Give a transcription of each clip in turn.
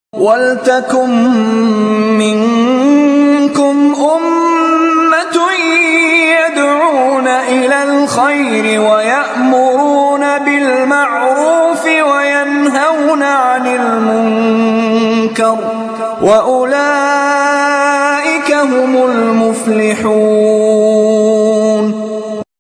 وَلْتَكُن مِّنكُمْ أُمَّةٌ يَدْعُونَ إِلَى الْخَيْرِ وَيَأْمُرُونَ بِالْمَعْرُوفِ وَيَنْهَوْنَ عَنِ الْمُنكَرِ ۚ وَأُولَٰئِكَ هُمُ الْمُفْلِحُونَ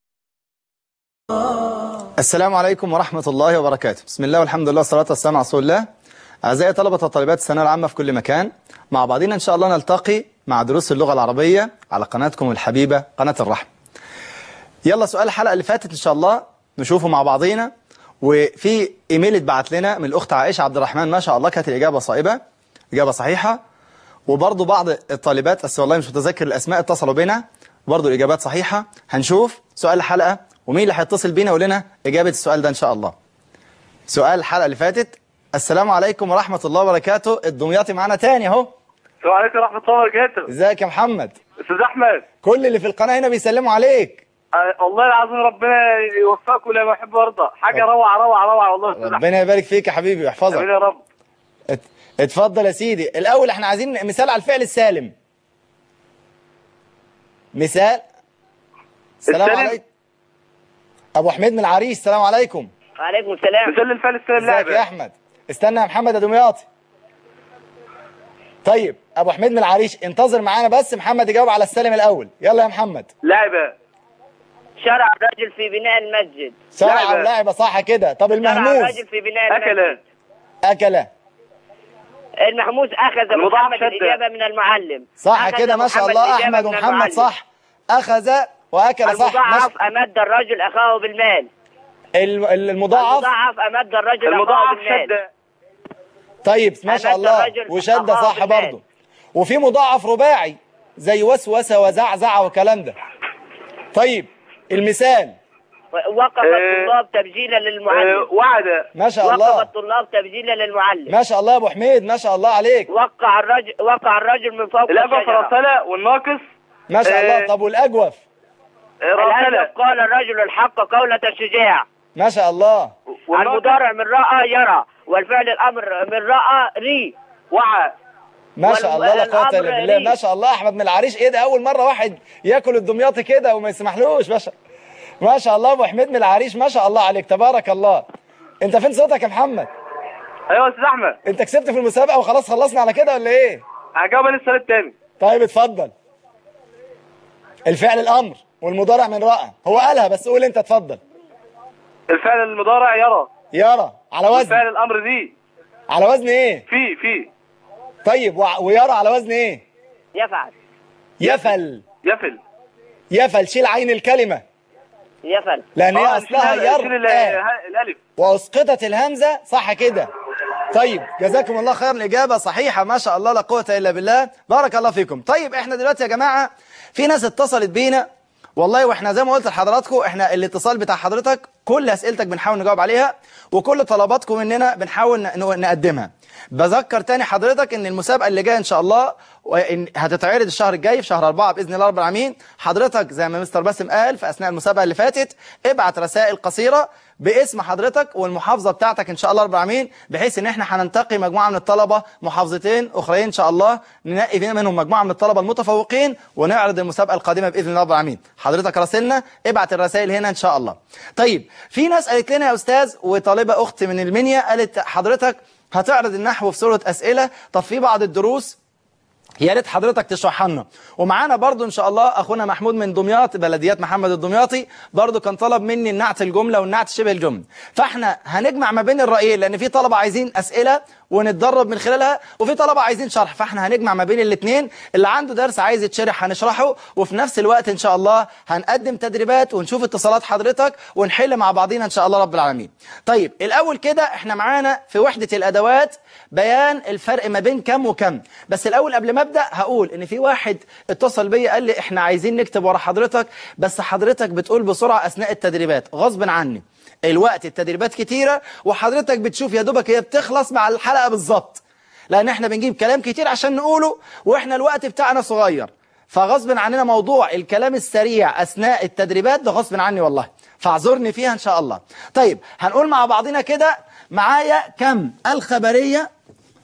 السلام عليكم ورحمة الله وبركاته بسم الله والحمد لله والصلاة والسلام على رسول الله أعزائي طلبة وطالبات الثانوية العامة في كل مكان مع بعضنا إن شاء الله نلتقي مع دروس اللغة العربية على قناتكم الحبيبة قناة الرحمة يلا سؤال الحلقة اللي فاتت إن شاء الله نشوفه مع بعضينا وفي إيميل اتبعت لنا من الأخت عائشة عبد الرحمن ما شاء الله كانت الإجابة صائبة إجابة صحيحة وبرضه بعض الطالبات بس والله مش متذكر الأسماء اتصلوا بنا برضه الإجابات صحيحة هنشوف سؤال الحلقة ومين اللي هيتصل بينا يقول لنا إجابة السؤال ده إن شاء الله سؤال الحلقة اللي فاتت السلام عليكم ورحمة الله وبركاته الدمياطي معانا تاني اهو السلام عليكم ورحمة الله وبركاته ازيك يا محمد أستاذ أحمد كل اللي في القناة هنا بيسلموا عليك آه، والله العظيم ربنا يوفقكم لما يحب ويرضى حاجة روعة روعة روعة والله أستاذ أحمد ربنا يبارك فيك يا حبيبي آمين ويحفظك يا رب ات- اتفضل يا سيدي الأول احنا عايزين مثال على الفعل السالم مثال السلام السالم؟ عليكم أبو حميد من العريش السلام عليكم وعليكم السلام مثل الفعل السلام ازيك يا لعبة أحمد استنى يا محمد يا دمياطي طيب أبو حميد من العريش انتظر معانا بس محمد يجاوب على السالم الأول يلا يا محمد لعبة شرع الرجل في بناء المسجد سرعة لعبة. ولعبة صح كده طب شرع المهموس الرجل في بناء أكل المسجد أكل المحموس أخذ المضاعف محمد شدة. الإجابة من المعلم صح أخذ كده ما شاء محمد الله الإجابة أحمد من ومحمد المعلم. صح أخذ وأكل صح المضاعف ماشي. أمد الرجل أخاه بالمال ال- ال- المضاعف المضاعف أمد الرجل أخاه المضاعف بالمال شدة طيب ما شاء أمد الله الرجل وشدة أخاه صح بالمال. برضه وفي مضاعف رباعي زي وسوسة وزعزع والكلام ده طيب المثال وقف آه، الطلاب تبجيلا آه، للمعلم وعد ما شاء وقف الله الطلاب تبجيلا للمعلم ما شاء الله يا أبو حميد ما شاء الله عليك وقع الرجل وقع الرجل من فوق الأبى الشجرة فرسلة والناقص ما شاء الله آه، طب والأجوف آه، الأدب راسلة قال الرجل الحق قولة الشجاع ما شاء الله والناقص المضارع من رأى يرى والفعل الأمر من رأى ري وعى ما شاء الله لا قوة إلا والأمر بالله ليه. ما شاء الله أحمد من العريش إيه ده أول مرة واحد ياكل الدمياطي كده وما يسمحلوش ما شاء ما شاء الله أبو حميد من العريش ما شاء الله عليك تبارك الله أنت فين صوتك يا محمد أيوة يا أستاذ أحمد أنت كسبت في المسابقة وخلاص خلصنا على كده ولا إيه هجاوب أنا السؤال التاني طيب اتفضل الفعل الأمر والمضارع من رأى هو قالها بس قول أنت اتفضل الفعل المضارع يرى يرى على وزن الفعل الأمر دي على وزن إيه في في طيب وع- ويرى على وزن إيه يفعل يفل يفل يفل شيل عين الكلمة يفعل لأن هي آه، أصلها شيل- شيل ال- يرى ه- الألف واسقطت الهمزة صح كده طيب جزاكم الله خير الإجابة صحيحة ما شاء الله لا قوة إلا بالله بارك الله فيكم طيب احنا دلوقتي يا جماعة في ناس اتصلت بينا والله واحنا زي ما قلت لحضراتكم احنا الاتصال بتاع حضرتك كل اسئلتك بنحاول نجاوب عليها وكل طلباتكم مننا بنحاول ن- نقدمها بذكر تاني حضرتك ان المسابقة اللي جاية ان شاء الله وإن هتتعرض الشهر الجاي في شهر أربعة بإذن الله رب العالمين حضرتك زي ما مستر باسم قال في أثناء المسابقة اللي فاتت ابعت رسائل قصيرة باسم حضرتك والمحافظة بتاعتك إن شاء الله رب العالمين بحيث إن إحنا هننتقي مجموعة من الطلبة محافظتين أخرين إن شاء الله ننقي فينا منهم مجموعة من الطلبة المتفوقين ونعرض المسابقة القادمة بإذن الله رب العالمين حضرتك راسلنا ابعت الرسائل هنا إن شاء الله طيب في ناس قالت لنا يا أستاذ وطالبة أخت من المنيا قالت حضرتك هتعرض النحو في صورة أسئلة طب في بعض الدروس يا ريت حضرتك تشرحها لنا ومعانا برضو ان شاء الله اخونا محمود من دمياط بلديات محمد الدمياطي برضو كان طلب مني النعت الجمله والنعت شبه الجمله فاحنا هنجمع ما بين الرايين لان في طلبه عايزين اسئله ونتدرب من خلالها وفي طلبه عايزين شرح فاحنا هنجمع ما بين الاثنين اللي عنده درس عايز يتشرح هنشرحه وفي نفس الوقت ان شاء الله هنقدم تدريبات ونشوف اتصالات حضرتك ونحل مع بعضينا ان شاء الله رب العالمين طيب الاول كده احنا معانا في وحده الادوات بيان الفرق ما بين كم وكم بس الاول قبل ما ابدا هقول ان في واحد اتصل بيا قال لي احنا عايزين نكتب ورا حضرتك بس حضرتك بتقول بسرعه اثناء التدريبات غصب عني الوقت التدريبات كتيره وحضرتك بتشوف يا دوبك هي بتخلص مع الحلقه بالظبط لان احنا بنجيب كلام كتير عشان نقوله واحنا الوقت بتاعنا صغير فغصب عننا موضوع الكلام السريع اثناء التدريبات ده غصب عني والله فاعذرني فيها ان شاء الله طيب هنقول مع بعضنا كده معايا كم الخبريه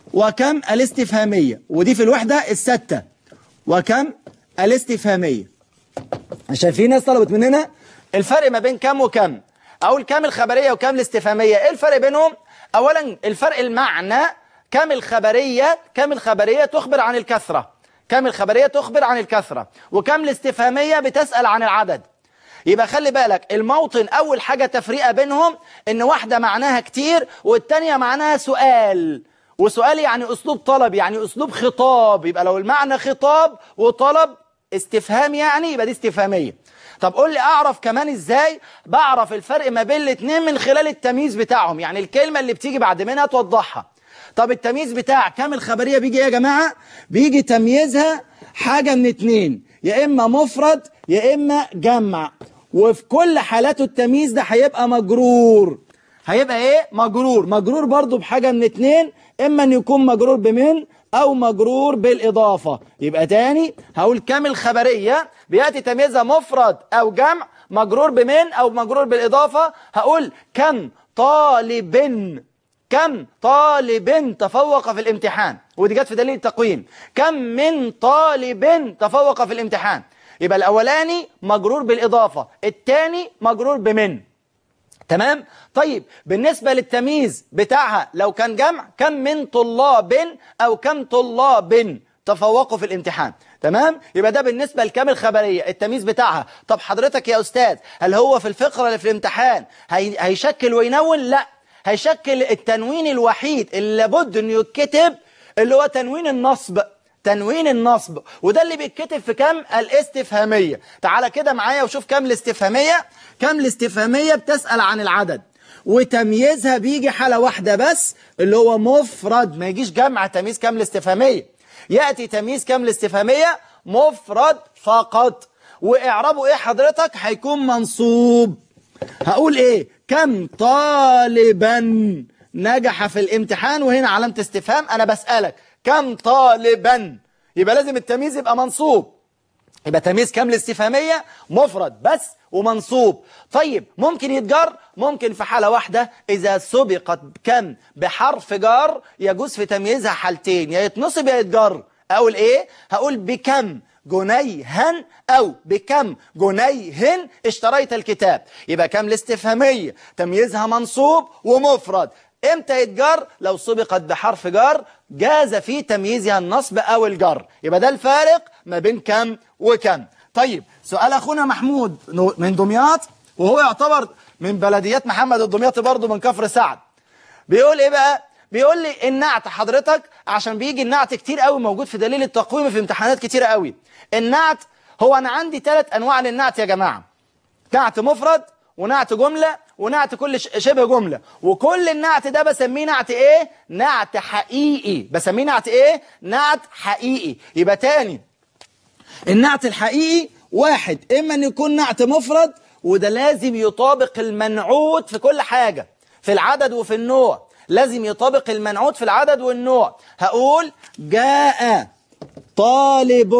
وكم الاستفهامية ودي في الوحدة الستة وكم الاستفهامية عشان في ناس طلبت مننا الفرق ما بين كم وكم أقول كم الخبرية وكم الاستفهامية إيه الفرق بينهم أولا الفرق المعنى كم الخبرية كم الخبرية تخبر عن الكثرة كم الخبرية تخبر عن الكثرة وكم الاستفهامية بتسأل عن العدد يبقى خلي بالك الموطن أول حاجة تفريقة بينهم إن واحدة معناها كتير والتانية معناها سؤال وسؤال يعني أسلوب طلب يعني أسلوب خطاب يبقى لو المعنى خطاب وطلب استفهام يعني يبقى دي استفهامية طب قول لي أعرف كمان إزاي بعرف الفرق ما بين الاتنين من خلال التمييز بتاعهم يعني الكلمة اللي بتيجي بعد منها توضحها طب التمييز بتاع كام الخبرية بيجي إيه يا جماعة بيجي تمييزها حاجة من اتنين يا إما مفرد يا إما جمع وفي كل حالاته التمييز ده هيبقى مجرور هيبقى ايه مجرور مجرور برضو بحاجة من اتنين اما ان يكون مجرور بمن او مجرور بالاضافة يبقى تاني هقول كام الخبرية بيأتي تمييزها مفرد او جمع مجرور بمن او مجرور بالاضافة هقول كم طالب كم طالب تفوق في الامتحان ودي جت في دليل التقويم كم من طالب تفوق في الامتحان يبقى الاولاني مجرور بالاضافة التاني مجرور بمن تمام طيب بالنسبة للتمييز بتاعها لو كان جمع كم من طلاب أو كم طلاب تفوقوا في الامتحان تمام يبقى ده بالنسبة لكام الخبرية التمييز بتاعها طب حضرتك يا أستاذ هل هو في الفقرة اللي في الامتحان هي... هيشكل وينون لا هيشكل التنوين الوحيد اللي لابد انه يتكتب اللي هو تنوين النصب تنوين النصب وده اللي بيتكتب في كم الاستفهامية تعالى كده معايا وشوف كم الاستفهامية كم الاستفهامية بتسأل عن العدد وتمييزها بيجي حالة واحدة بس اللي هو مفرد ما يجيش جمع تمييز كم الاستفهامية يأتي تمييز كم الاستفهامية مفرد فقط وإعرابه إيه حضرتك هيكون منصوب هقول إيه كم طالبا نجح في الامتحان وهنا علامة استفهام أنا بسألك كم طالبا يبقى لازم التمييز يبقى منصوب يبقى تمييز كام الاستفهامية مفرد بس ومنصوب طيب ممكن يتجر ممكن في حالة واحدة إذا سبقت كم بحرف جار يجوز في تمييزها حالتين يا يتنصب يا يتجر أقول إيه هقول بكم جنيها أو بكم جنيه اشتريت الكتاب يبقى كم الاستفهامية تمييزها منصوب ومفرد امتى يتجر لو سبقت بحرف جر جاز في تمييزها النصب او الجر يبقى ده الفارق ما بين كم وكم طيب سؤال اخونا محمود من دمياط وهو يعتبر من بلديات محمد الدمياطي برضه من كفر سعد بيقول ايه بقى بيقول لي النعت حضرتك عشان بيجي النعت كتير قوي موجود في دليل التقويم في امتحانات كتير قوي النعت هو انا عندي ثلاث انواع للنعت يا جماعه نعت مفرد ونعت جملة ونعت كل شبه جملة وكل النعت ده بسميه نعت ايه نعت حقيقي بسميه نعت ايه نعت حقيقي يبقى تاني النعت الحقيقي واحد اما ان يكون نعت مفرد وده لازم يطابق المنعوت في كل حاجة في العدد وفي النوع لازم يطابق المنعوت في العدد والنوع هقول جاء طالب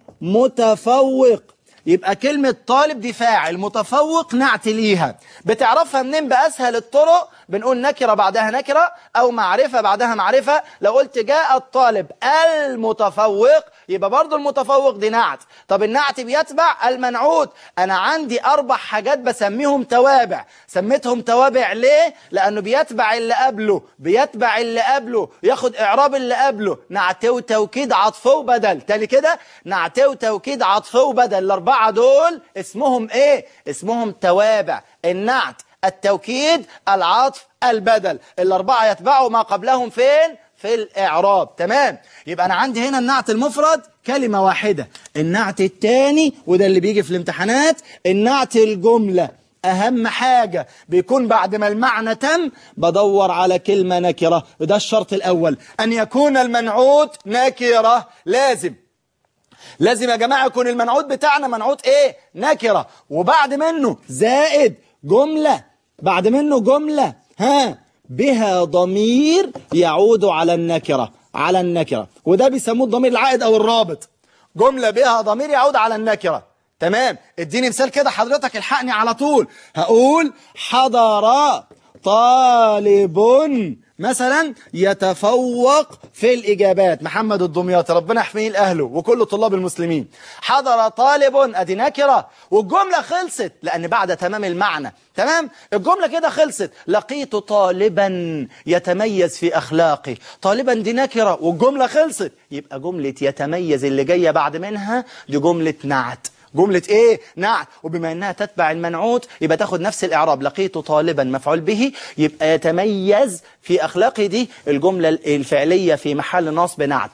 متفوق يبقى كلمة طالب دي فاعل متفوق نعت ليها بتعرفها منين بأسهل الطرق بنقول نكرة بعدها نكرة أو معرفة بعدها معرفة لو قلت جاء الطالب المتفوق يبقى برضو المتفوق دي نعت طب النعت بيتبع المنعوت أنا عندي أربع حاجات بسميهم توابع سميتهم توابع ليه؟ لأنه بيتبع اللي قبله بيتبع اللي قبله ياخد إعراب اللي قبله نعت وتوكيد عطف وبدل تاني كده نعت وتوكيد عطف وبدل الأربعة دول اسمهم إيه؟ اسمهم توابع النعت التوكيد العطف البدل الأربعة يتبعوا ما قبلهم فين؟ في الإعراب تمام يبقى أنا عندي هنا النعت المفرد كلمة واحدة النعت الثاني وده اللي بيجي في الامتحانات النعت الجملة أهم حاجة بيكون بعد ما المعنى تم بدور على كلمة نكرة وده الشرط الأول أن يكون المنعوت نكرة لازم لازم يا جماعة يكون المنعوت بتاعنا منعوت ايه نكرة وبعد منه زائد جملة بعد منه جملة ها بها ضمير يعود على النكرة على النكرة وده بيسموه الضمير العائد او الرابط جملة بها ضمير يعود على النكرة تمام اديني مثال كده حضرتك الحقني على طول هقول حضر طالب مثلا يتفوق في الإجابات محمد الدمياطي ربنا يحميه لأهله وكل طلاب المسلمين حضر طالب أدي نكرة والجملة خلصت لأن بعد تمام المعنى تمام الجملة كده خلصت لقيت طالبا يتميز في أخلاقه طالبا دي نكرة والجملة خلصت يبقى جملة يتميز اللي جاية بعد منها دي جملة نعت جملة ايه نعت وبما انها تتبع المنعوت يبقى تاخد نفس الاعراب لقيت طالبا مفعول به يبقى يتميز في اخلاقه دي الجملة الفعلية في محل نصب نعت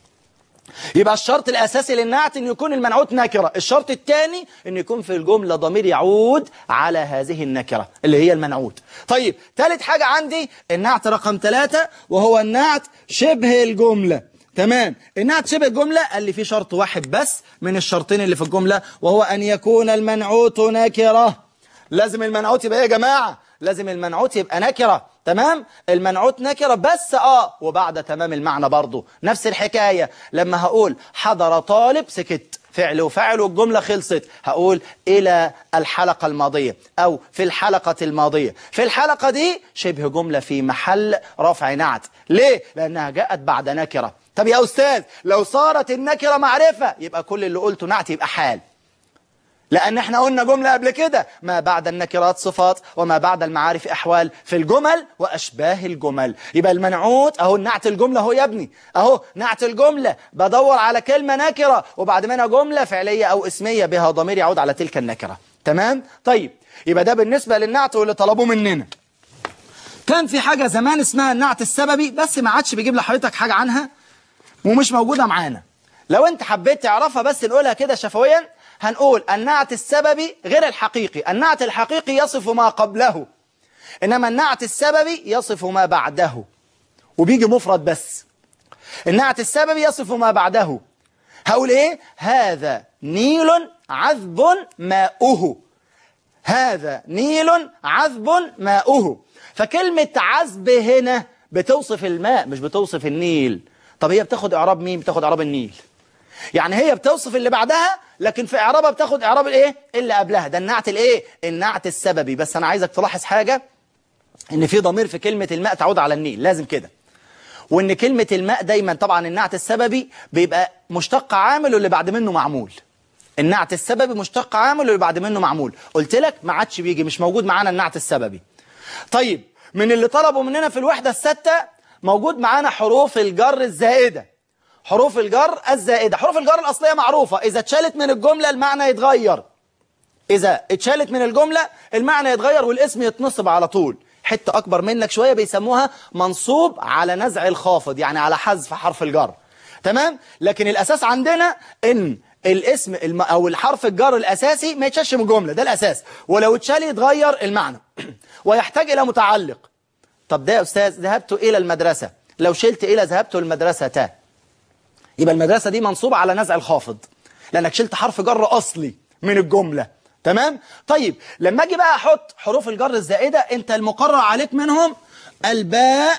يبقى الشرط الاساسي للنعت ان يكون المنعوت نكرة الشرط الثاني ان يكون في الجملة ضمير يعود على هذه النكرة اللي هي المنعوت طيب ثالث حاجة عندي النعت رقم ثلاثة وهو النعت شبه الجملة تمام النعت شبه الجملة قال لي في شرط واحد بس من الشرطين اللي في الجملة وهو أن يكون المنعوت نكرة لازم المنعوت يبقى ايه يا جماعة لازم المنعوت يبقى نكرة تمام المنعوت نكرة بس اه وبعد تمام المعنى برضو نفس الحكاية لما هقول حضر طالب سكت فعل وفعل والجملة خلصت هقول إلى الحلقة الماضية أو في الحلقة الماضية في الحلقة دي شبه جملة في محل رفع نعت ليه؟ لأنها جاءت بعد نكرة طب يا أستاذ لو صارت النكرة معرفة يبقى كل اللي قلته نعت يبقى حال لأن احنا قلنا جملة قبل كده ما بعد النكرات صفات وما بعد المعارف أحوال في الجمل وأشباه الجمل يبقى المنعوت أهو نعت الجملة أهو يا ابني أهو نعت الجملة بدور على كلمة نكرة وبعد منها جملة فعلية أو اسمية بها ضمير يعود على تلك النكرة تمام طيب يبقى ده بالنسبة للنعت واللي طلبوه مننا كان في حاجة زمان اسمها النعت السببي بس ما عادش بيجيب لحضرتك حاجة عنها ومش موجودة معانا لو انت حبيت تعرفها بس نقولها كده شفويا هنقول النعت السببي غير الحقيقي النعت الحقيقي يصف ما قبله إنما النعت السببي يصف ما بعده وبيجي مفرد بس النعت السببي يصف ما بعده هقول ايه هذا نيل عذب ماؤه هذا نيل عذب ماؤه فكلمة عذب هنا بتوصف الماء مش بتوصف النيل طب هي بتاخد اعراب مين بتاخد اعراب النيل يعني هي بتوصف اللي بعدها لكن في اعرابها بتاخد اعراب الايه اللي قبلها ده النعت الايه النعت السببي بس انا عايزك تلاحظ حاجة ان في ضمير في كلمة الماء تعود على النيل لازم كده وان كلمة الماء دايما طبعا النعت السببي بيبقى مشتق عامل واللي بعد منه معمول النعت السببي مشتق عامل واللي بعد منه معمول قلت لك ما عادش بيجي مش موجود معانا النعت السببي طيب من اللي طلبوا مننا في الوحدة الستة موجود معانا حروف الجر الزائدة حروف الجر الزائدة حروف الجر الأصلية معروفة إذا اتشالت من الجملة المعنى يتغير إذا اتشالت من الجملة المعنى يتغير والاسم يتنصب على طول حتة أكبر منك شوية بيسموها منصوب على نزع الخافض يعني على حذف حرف الجر تمام لكن الأساس عندنا إن الاسم الم... أو الحرف الجر الأساسي ما يتشالش من الجملة ده الأساس ولو اتشال يتغير المعنى ويحتاج إلى متعلق طب ده يا أستاذ ذهبت إلى المدرسة لو شلت إلى ذهبت المدرسة تا يبقى المدرسة دي منصوبة على نزع الخافض لأنك شلت حرف جر أصلي من الجملة تمام طيب لما أجي بقى أحط حروف الجر الزائدة أنت المقرر عليك منهم الباء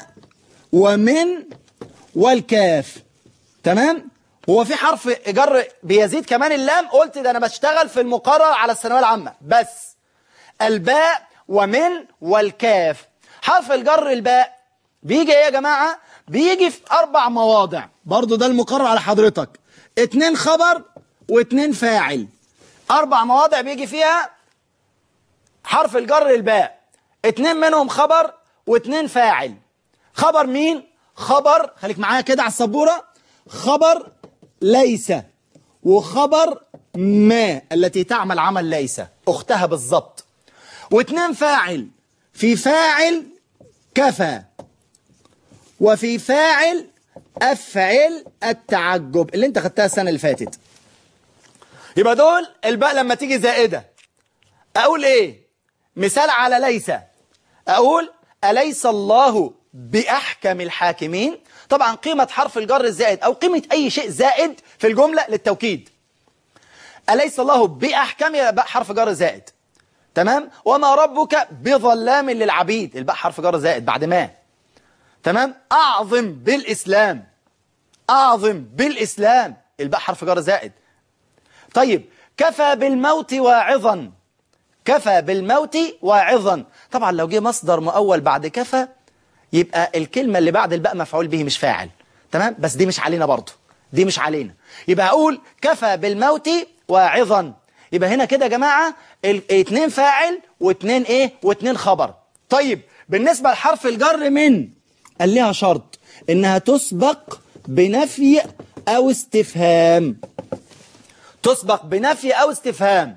ومن والكاف تمام هو في حرف جر بيزيد كمان اللام قلت ده أنا بشتغل في المقرر على الثانويه العامة بس الباء ومن والكاف حرف الجر الباء بيجي ايه يا جماعة بيجي في اربع مواضع برضو ده المقرر على حضرتك اتنين خبر واتنين فاعل اربع مواضع بيجي فيها حرف الجر الباء اتنين منهم خبر واتنين فاعل خبر مين خبر خليك معايا كده على السبورة خبر ليس وخبر ما التي تعمل عمل ليس اختها بالظبط واتنين فاعل في فاعل كفى وفي فاعل أفعل التعجب اللي انت خدتها السنة اللي فاتت يبقى دول الباء لما تيجي زائدة أقول إيه مثال على ليس أقول أليس الله بأحكم الحاكمين طبعا قيمة حرف الجر الزائد أو قيمة أي شيء زائد في الجملة للتوكيد أليس الله بأحكم يبقى حرف جر زائد تمام وما ربك بظلام للعبيد الباء حرف جر زائد بعد ما تمام أعظم بالإسلام أعظم بالإسلام الباء حرف جر زائد طيب كفى بالموت واعظا كفى بالموت واعظا طبعا لو جه مصدر مؤول بعد كفى يبقى الكلمة اللي بعد الباء مفعول به مش فاعل تمام بس دي مش علينا برضه دي مش علينا يبقى أقول كفى بالموت واعظا يبقى هنا كده يا جماعة ال- اتنين فاعل واتنين ايه واتنين خبر طيب بالنسبة لحرف الجر من قال لها شرط انها تسبق بنفي او استفهام تسبق بنفي او استفهام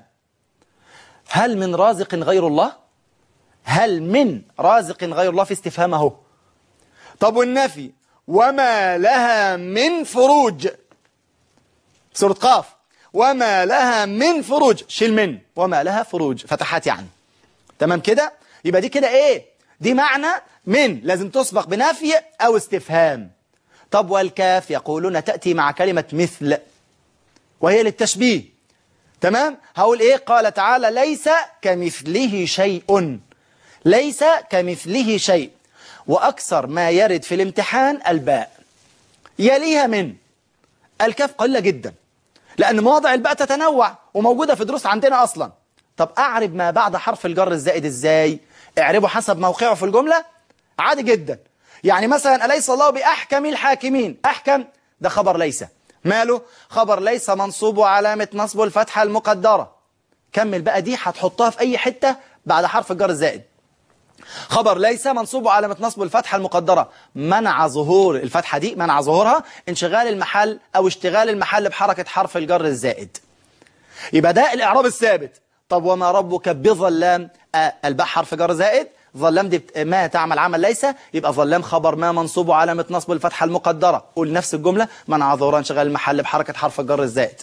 هل من رازق غير الله هل من رازق غير الله في استفهام اهو طب والنفي وما لها من فروج سورة قاف وما لها من فروج شيل من وما لها فروج فتحات يعني تمام كده يبقى دي كده ايه دي معنى من لازم تسبق بنفي او استفهام طب والكاف يقولون تأتي مع كلمة مثل وهي للتشبيه تمام هقول ايه قال تعالى ليس كمثله شيء ليس كمثله شيء وأكثر ما يرد في الامتحان الباء يليها من الكاف قليلة جدا لأن مواضع الباء تتنوع وموجودة في دروس عندنا أصلا طب أعرب ما بعد حرف الجر الزائد إزاي اعربه حسب موقعه في الجملة عادي جدا يعني مثلا أليس الله بأحكم الحاكمين أحكم ده خبر ليس ماله خبر ليس منصوب وعلامة نصبه الفتحة المقدرة كمل بقى دي هتحطها في أي حتة بعد حرف الجر الزائد خبر ليس منصوب علامة نصب الفتحة المقدرة منع ظهور الفتحة دي منع ظهورها انشغال المحل أو اشتغال المحل بحركة حرف الجر الزائد يبقى ده الإعراب الثابت طب وما ربك بظلام آه الباء حرف جر زائد ظلام دي بت- ما تعمل عمل ليس يبقى ظلام خبر ما منصوب علامة نصب الفتحة المقدرة قول نفس الجملة منع ظهور انشغال المحل بحركة حرف الجر الزائد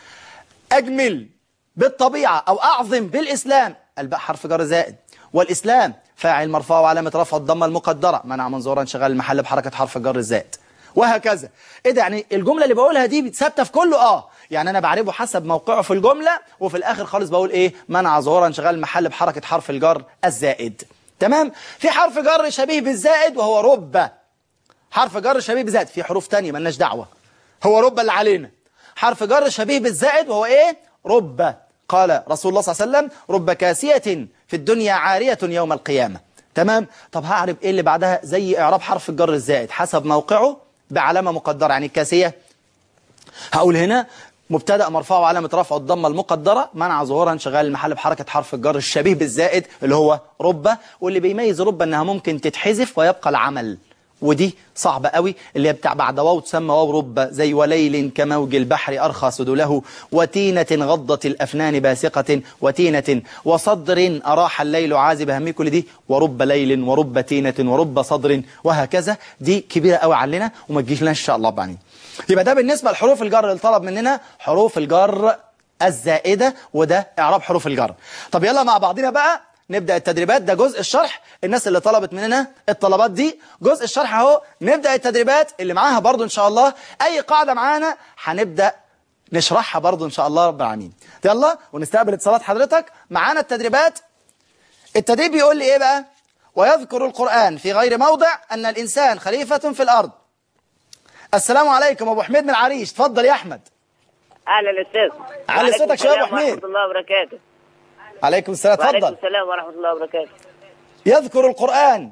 أجمل بالطبيعة أو أعظم بالإسلام الباء حرف جر زائد والإسلام فاعل مرفوع وعلامة رفع الضمة المقدرة منع منظورا انشغال المحل بحركة حرف الجر الزائد وهكذا ايه ده يعني الجملة اللي بقولها دي ثابته في كله اه يعني انا بعربه حسب موقعه في الجملة وفي الاخر خالص بقول ايه منع ظهورا انشغال المحل بحركة حرف الجر الزائد تمام في حرف جر شبيه بالزائد وهو رب حرف جر شبيه بالزائد في حروف تانية ملناش دعوة هو رب اللي علينا حرف جر شبيه بالزائد وهو ايه رب قال رسول الله صلى الله عليه وسلم رب كاسية في الدنيا عارية يوم القيامة تمام طب هعرف ايه اللي بعدها زي اعراب حرف الجر الزائد حسب موقعه بعلامة مقدرة يعني الكاسية هقول هنا مبتدا مرفوع وعلامه رفعه الضمه المقدره منع ظهورها انشغال المحل بحركه حرف الجر الشبيه بالزائد اللي هو ربه واللي بيميز ربه انها ممكن تتحذف ويبقى العمل ودي صعبة قوي اللي هي بتاع بعد واو تسمى واو ربة زي وليل كموج البحر أرخى سدله وتينة غضت الأفنان باسقة وتينة وصدر أراح الليل عازب همي كل دي ورب ليل ورب تينة ورب صدر وهكذا دي كبيرة قوي علينا وما تجيش لنا إن شاء الله بعدين يبقى ده بالنسبة لحروف الجر اللي طلب مننا حروف الجر الزائدة وده إعراب حروف الجر طب يلا مع بعضنا بقى نبدأ التدريبات ده جزء الشرح الناس اللي طلبت مننا الطلبات دي جزء الشرح اهو نبدأ التدريبات اللي معاها برضو إن شاء الله أي قاعدة معانا هنبدأ نشرحها برضو إن شاء الله رب العالمين يلا ونستقبل اتصالات حضرتك معانا التدريبات التدريب بيقول لي إيه بقى ويذكر القرآن في غير موضع أن الإنسان خليفة في الأرض السلام عليكم أبو حميد من العريش اتفضل يا أحمد اهلا استاذ علي وعليكم صوتك شوية يا أبو السلام حميد. ورحمه الله وبركاته عليكم السلام وعليكم اتفضل السلام ورحمه الله وبركاته يذكر القرآن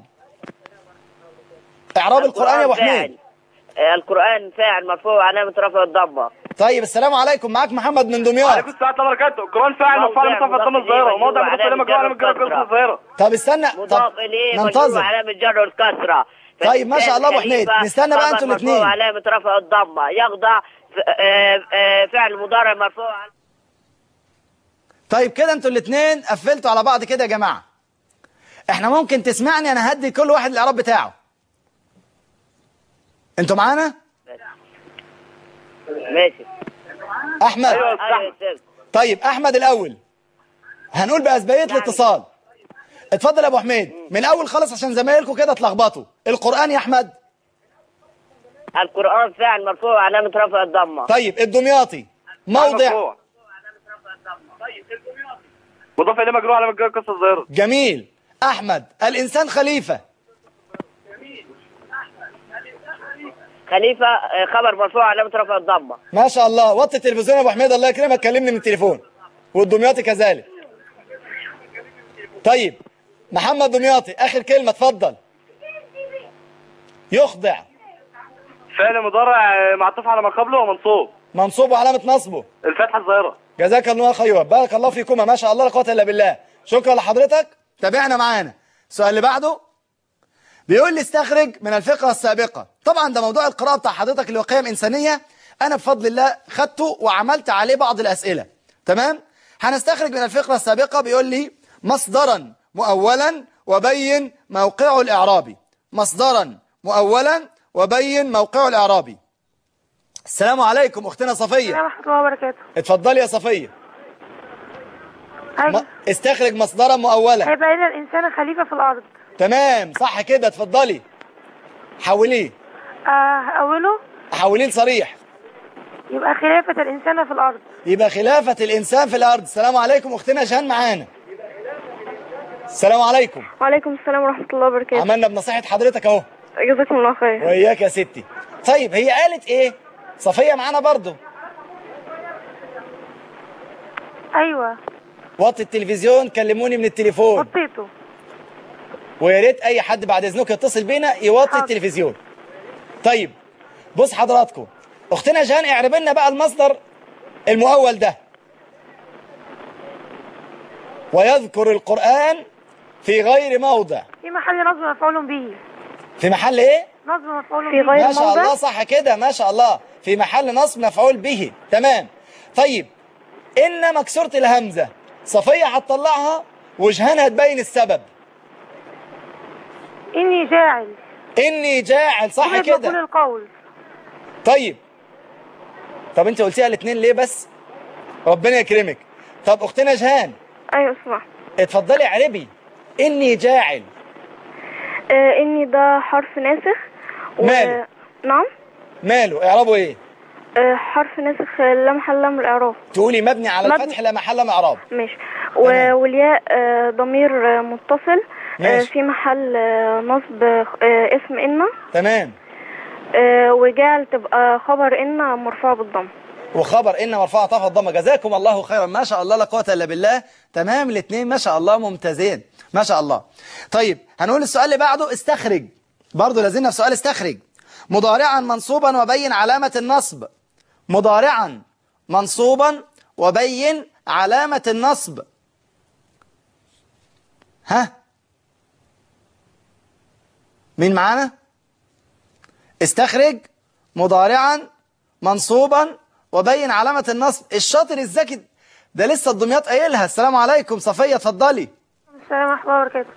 إعراب القرآن يا أبو حميد فاعل. آه، القران فاعل مرفوع علامه رفع الضمه طيب السلام عليكم معاك محمد من دمياط عليكم السلام ورحمه الله وبركاته القران فاعل موضع مفعول مصطفى الضمه مضاف الظاهره إليه وموضع مجرور مضاف اليه مجرور على علامة مجرور جر الظاهره طب استنى مضاف طب اليه مجرور ننتظر علامه جر والكسره طيب، ما شاء الله أبو حميد. خليفة، نستنى بقى خبر أنتوا مرفوع الاتنين. علامه رفع الضمه يخضع ف- آه، آه، فعل مضارع مرفوع طيب كده انتوا الاثنين قفلتوا على بعض كده يا جماعة احنا ممكن تسمعني انا هدي كل واحد الاعراب بتاعه انتوا معانا ماشي احمد أيوة. ايوه يا استاذ طيب احمد الاول هنقول باسبقيه الاتصال اتفضل يا ابو حميد من اول خالص عشان زمايلكم كده اتلخبطوا القرآن يا احمد القران فاعل مرفوع علامه رفع الضمه طيب الدمياطي موضع مرفوع. مضاف اليه مجرور على مجرور قصه الظاهره جميل احمد الانسان خليفة خليفه آه، خبر مرفوع علامه رفع الضمه ما شاء الله وطي التلفزيون يا ابو حميد الله يكرمك كلمني من التليفون والدمياطي كذلك طيب محمد دمياطي اخر كلمة اتفضل يخضع فعل مضارع آه، معطوف على ما قبله ومنصوب منصوب وعلامة نصبه الفتحة الظاهرة جزاك الله خيرا بارك الله فيكما ما شاء الله لا قوه الا بالله شكرا لحضرتك تابعنا معانا السؤال اللي بعده بيقول لي استخرج من الفقره السابقه طبعا ده موضوع القراءه بتاع حضرتك اللي هو قيم انسانيه انا بفضل الله خدته وعملت عليه بعض الاسئله تمام هنستخرج من الفقره السابقه بيقول لي مصدرا مؤولا وبين موقعه الاعرابي مصدرا مؤولا وبين موقعه الاعرابي السلام عليكم اختنا صفيه ورحمة الله وبركاته اتفضلي يا صفيه أيوة م- استخرج مصدرا مؤولا هيبقى إن الإنسان خليفة في الأرض تمام صح كده اتفضلي حوليه آه أوله حوليه لصريح يبقى خلافة الإنسان في الأرض يبقى خلافة الإنسان في الأرض السلام عليكم أختنا جان معانا السلام عليكم وعليكم السلام ورحمة الله وبركاته عملنا بنصيحة حضرتك أهو جزاكم الله خير وإياك يا ستي طيب هي قالت إيه صفية معانا برضو أيوة وطي التلفزيون كلموني من التليفون وطيته ويا ريت اي حد بعد اذنك يتصل بينا يوطي حاضر. التلفزيون طيب بص حضراتكم اختنا جان اعرب لنا بقى المصدر المؤول ده ويذكر القرآن في غير موضع في محل نصب مفعول به في محل ايه نصب مفعول في به غير ما شاء موضع؟ الله صح كده ما شاء الله في محل نصب مفعول به تمام طيب ان مكسورة الهمزة صفية هتطلعها وجهان هتبين السبب إني جاعل اني جاعل صح وغير كده مقول القول طيب طب انت قلتيها الاثنين ليه بس ربنا يكرمك طب اختنا جهان ايوه اسمع اتفضلي عربي اني جاعل آه اني ده حرف ناسخ ماله؟ نعم ماله اعرابه ايه آه حرف ناسخ آه، لا محل له من الاعراب تقولي مبني على مبني. الفتح لا محل من اعراب ماشي تمام. و- والياء آه ضمير آه متصل آه ماشي. في محل آه نصب آه اسم إن تمام آه وجعل تبقى خبر إن مرفوع بالضم وخبر ان مرفوع طرف الضمه جزاكم الله خيرا ما شاء الله لا قوه الا بالله تمام الاثنين ما شاء الله ممتازين ما شاء الله طيب هنقول السؤال اللي بعده استخرج برضه لازلنا في سؤال استخرج مضارعا منصوبا وبين علامه النصب مضارعا منصوبا وبين علامه النصب ها مين معانا استخرج مضارعا منصوبا وبين علامة النصب الشاطر الذكي ده لسه الدمياط قايلها السلام عليكم صفية اتفضلي السلام ورحمة الله وبركاته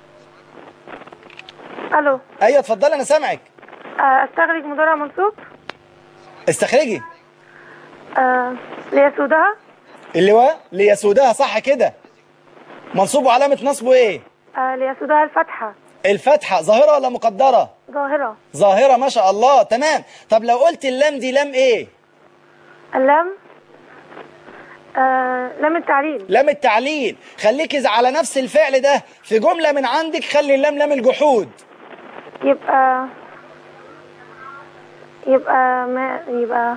ألو ايوه اتفضلي انا سامعك آه أستخرج مضارع منصوب استخرجي آه ليسودها اللي هو ليسودها صح كده منصوب وعلامة نصبه ايه آه ليسودها الفتحة الفتحة ظاهرة ولا مقدرة ظاهرة ظاهرة ما شاء الله تمام طب لو قلت اللام دي لام ايه اللام آه لام التعليل لام التعليل خليكي على نفس الفعل ده في جملة من عندك خلي اللام لام الجحود يبقى يبقى ما يبقى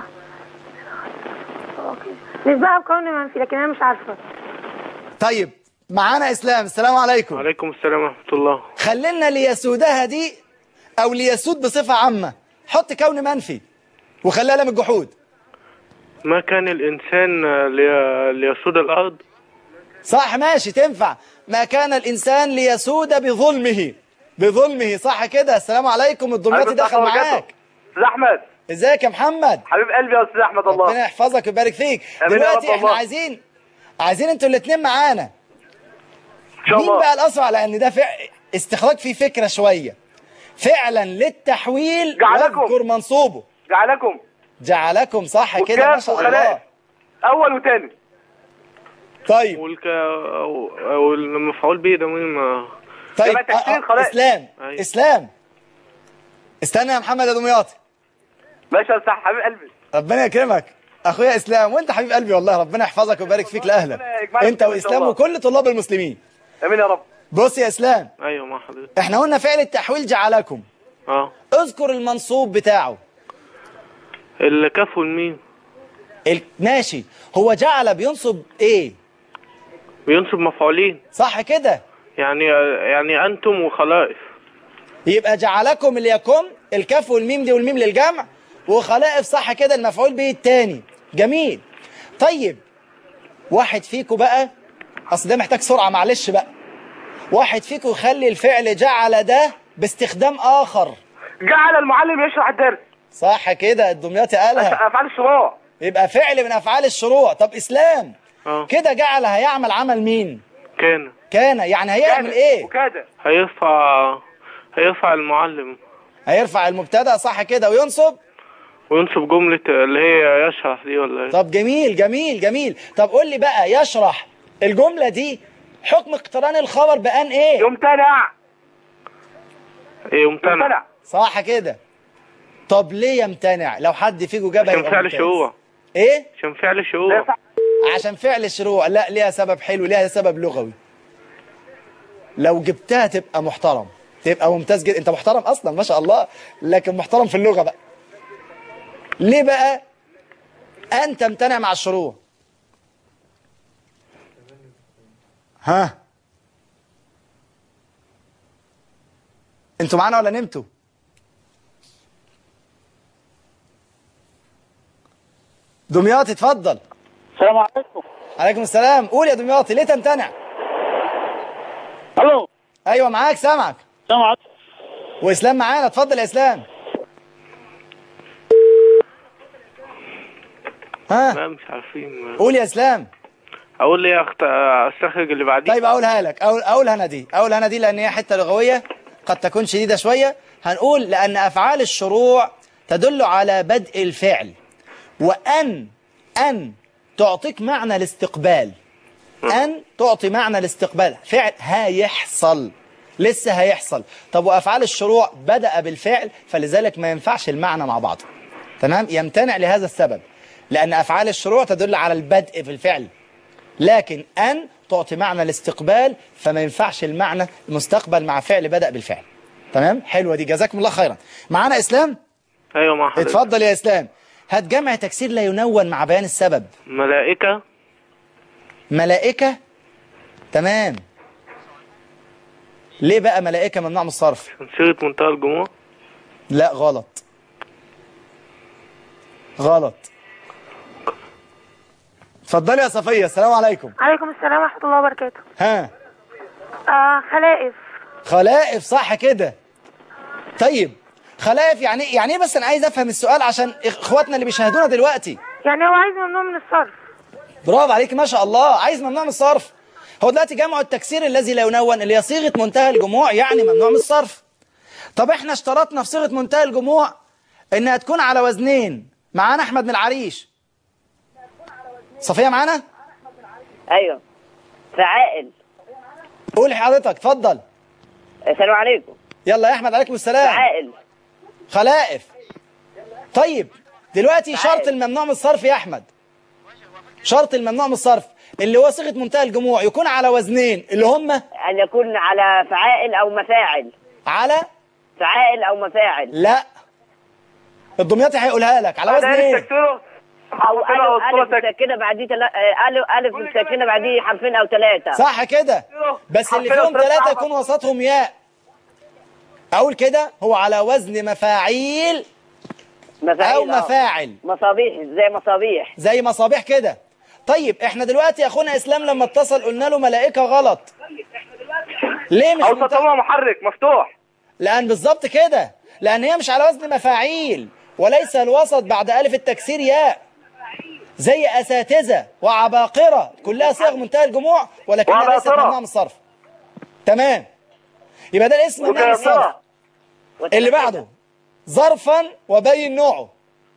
أوكي. نسبها بقول منفي لكن انا مش عارفه طيب معانا اسلام السلام عليكم وعليكم السلام ورحمة الله خلينا ليسودها دي او ليسود بصفة عامة حط كون منفي وخليها لام الجحود ما كان الإنسان لي- ليسود الأرض صح ماشي تنفع ما كان الانسان ليسود بظلمه بظلمه صح كده السلام عليكم الدمياطي دخل معاك أستاذ أحمد ازيك يا محمد حبيب قلبي يا أستاذ أحمد الله ربنا يحفظك ويبارك فيك آمين يا رب دلوقتي احنا والله. عايزين عايزين انتوا الاثنين معانا إن شاء مين الله بقى الاسرع لان ده فع... استخراج فيه فكره شويه فعلا للتحويل جعلكم. واذكر منصوبه جعلكم جعلكم صح كده ما وكاف شاء الله وخلاء أول وتاني طيب والك والمفعول به ده مهم طيب جماعة تحسين آه، آه، خلاص. اسلام أيوة. اسلام استنى يا محمد يا دمياطي ماشي يا أستاذ حبيب قلبي ربنا يكرمك اخويا اسلام وانت حبيب قلبي والله ربنا يحفظك ويبارك فيك لاهلك ربنا يجمعنا انت فيكم إن شاء واسلام الله. وكل طلاب المسلمين آمين يا رب بص يا اسلام أيوه مع حضرتك احنا قلنا فعل التحويل جعلكم أه اذكر المنصوب بتاعه الكاف والميم ال- ماشي هو جعل بينصب ايه بينصب مفعولين صح كده يعني يعني أنتم وخلائف يبقى جعلكم ليكم الكاف والميم دي والميم للجمع وخلائف صح كده المفعول به التاني جميل طيب واحد فيكم بقى اصل ده محتاج سرعة معلش بقى واحد فيكم يخلي الفعل جعل ده باستخدام اخر جعل المعلم يشرح الدرس صح كده الدمياطي قالها افعال الشروع يبقى فعل من افعال الشروع طب اسلام اه كده جعل هيعمل عمل مين كان كان يعني هيعمل ايه وكذا هيرفع هيرفع المعلم هيرفع المبتدا صح كده وينصب وينصب جملة اللي هي يشرح دي ولا ايه طب جميل جميل جميل طب قول لي بقى يشرح الجملة دي حكم اقتران الخبر بأن ايه يمتنع ايه يمتنع يمتنع صح كده طب ليه يمتنع لو حد فيكم جابها عشان يبقى فعل ممتاز. شروع ايه عشان فعل شروع عشان فعل الشروع لا ليها سبب حلو ليها سبب لغوي لو جبتها تبقى محترم تبقى ممتاز جدا انت محترم اصلا ما شاء الله لكن محترم في اللغة بقى ليه بقى ان تمتنع مع الشروع ها انتوا معانا ولا نمتوا دمياطي اتفضل السلام عليكم عليكم السلام قول يا دمياطي ليه تمتنع الو ايوه معاك سامعك السلام عليكم واسلام معانا اتفضل يا اسلام ها لا مش عارفين قول يا اسلام اقول لي أخت... استخرج اللي بعديه طيب اقولها لك اقول اقولها انا دي اقولها انا دي لان هي حته لغويه قد تكون شديده شويه هنقول لان افعال الشروع تدل على بدء الفعل وان ان تعطيك معنى الاستقبال ان تعطي معنى الاستقبال فعل هيحصل لسه هيحصل طب وافعال الشروع بدأ بالفعل فلذلك ما ينفعش المعنى مع بعض تمام يمتنع لهذا السبب لان افعال الشروع تدل على البدء في الفعل لكن أن تعطي معنى الاستقبال فما ينفعش المعنى المستقبل مع فعل بدأ بالفعل تمام حلوة دي جزاكم الله خيرا معانا إسلام ايوه مع حضرتك اتفضل يا إسلام هات جمع تكسير لا ينون مع بيان السبب ملائكة ملائكة تمام ليه بقى ملائكة ممنوع من الصرف من صيغة منتهى الجموع لا غلط غلط اتفضلي يا صفية السلام عليكم عليكم السلام ورحمة الله وبركاته ها آه خلائف خلائف صح كده طيب خلائف يعني إيه؟ يعني ايه بس انا عايز افهم السؤال عشان اخواتنا اللي بيشاهدونا دلوقتي يعني هو عايز ممنوع من الصرف برافو عليك ما شاء الله عايز ممنوع من الصرف هو دلوقتي جمع التكسير الذي لا ينون اللي هي صيغه منتهى الجموع يعني ممنوع من الصرف طب احنا اشترطنا في صيغه منتهى الجموع انها تكون على وزنين معانا احمد من العريش صفيه معانا ايوه فعائل قول حضرتك اتفضل السلام عليكم يلا يا احمد عليكم السلام فعائل خلائف طيب دلوقتي شرط الممنوع من الصرف يا احمد شرط الممنوع من الصرف اللي هو صيغه منتهى الجموع يكون على وزنين اللي هم ان يكون على فعائل او مفاعل على فعائل او مفاعل لا الدمياطي هيقولها لك على وزن ايه تكسيره او الف الف مسكنه بعديه تلا... آه، الف الف مسكنه بعديه حرفين او ثلاثه صح كده بس اللي حرفيا فيهم ثلاثة ثلاثة عفوا. يكون وسطهم ياء اقول كده هو على وزن مفاعيل مفاعيل او آه. مفاعل مصابيح زي مصابيح زي مصابيح كده طيب احنا دلوقتي يا اخونا اسلام لما اتصل قلنا له ملائكه غلط ليه مش او منت- تطلع محرك مفتوح لان بالظبط كده لان هي مش على وزن مفاعيل وليس الوسط بعد الف التكسير ياء زي اساتذه وعباقره كلها صيغ منتهى الجموع ولكنها ليست وعباقرة. ممنوع من الصرف تمام يبقى ده الاسم ممنوع من الصرف وكافرة اللي بعده ظرفا وبين نوعه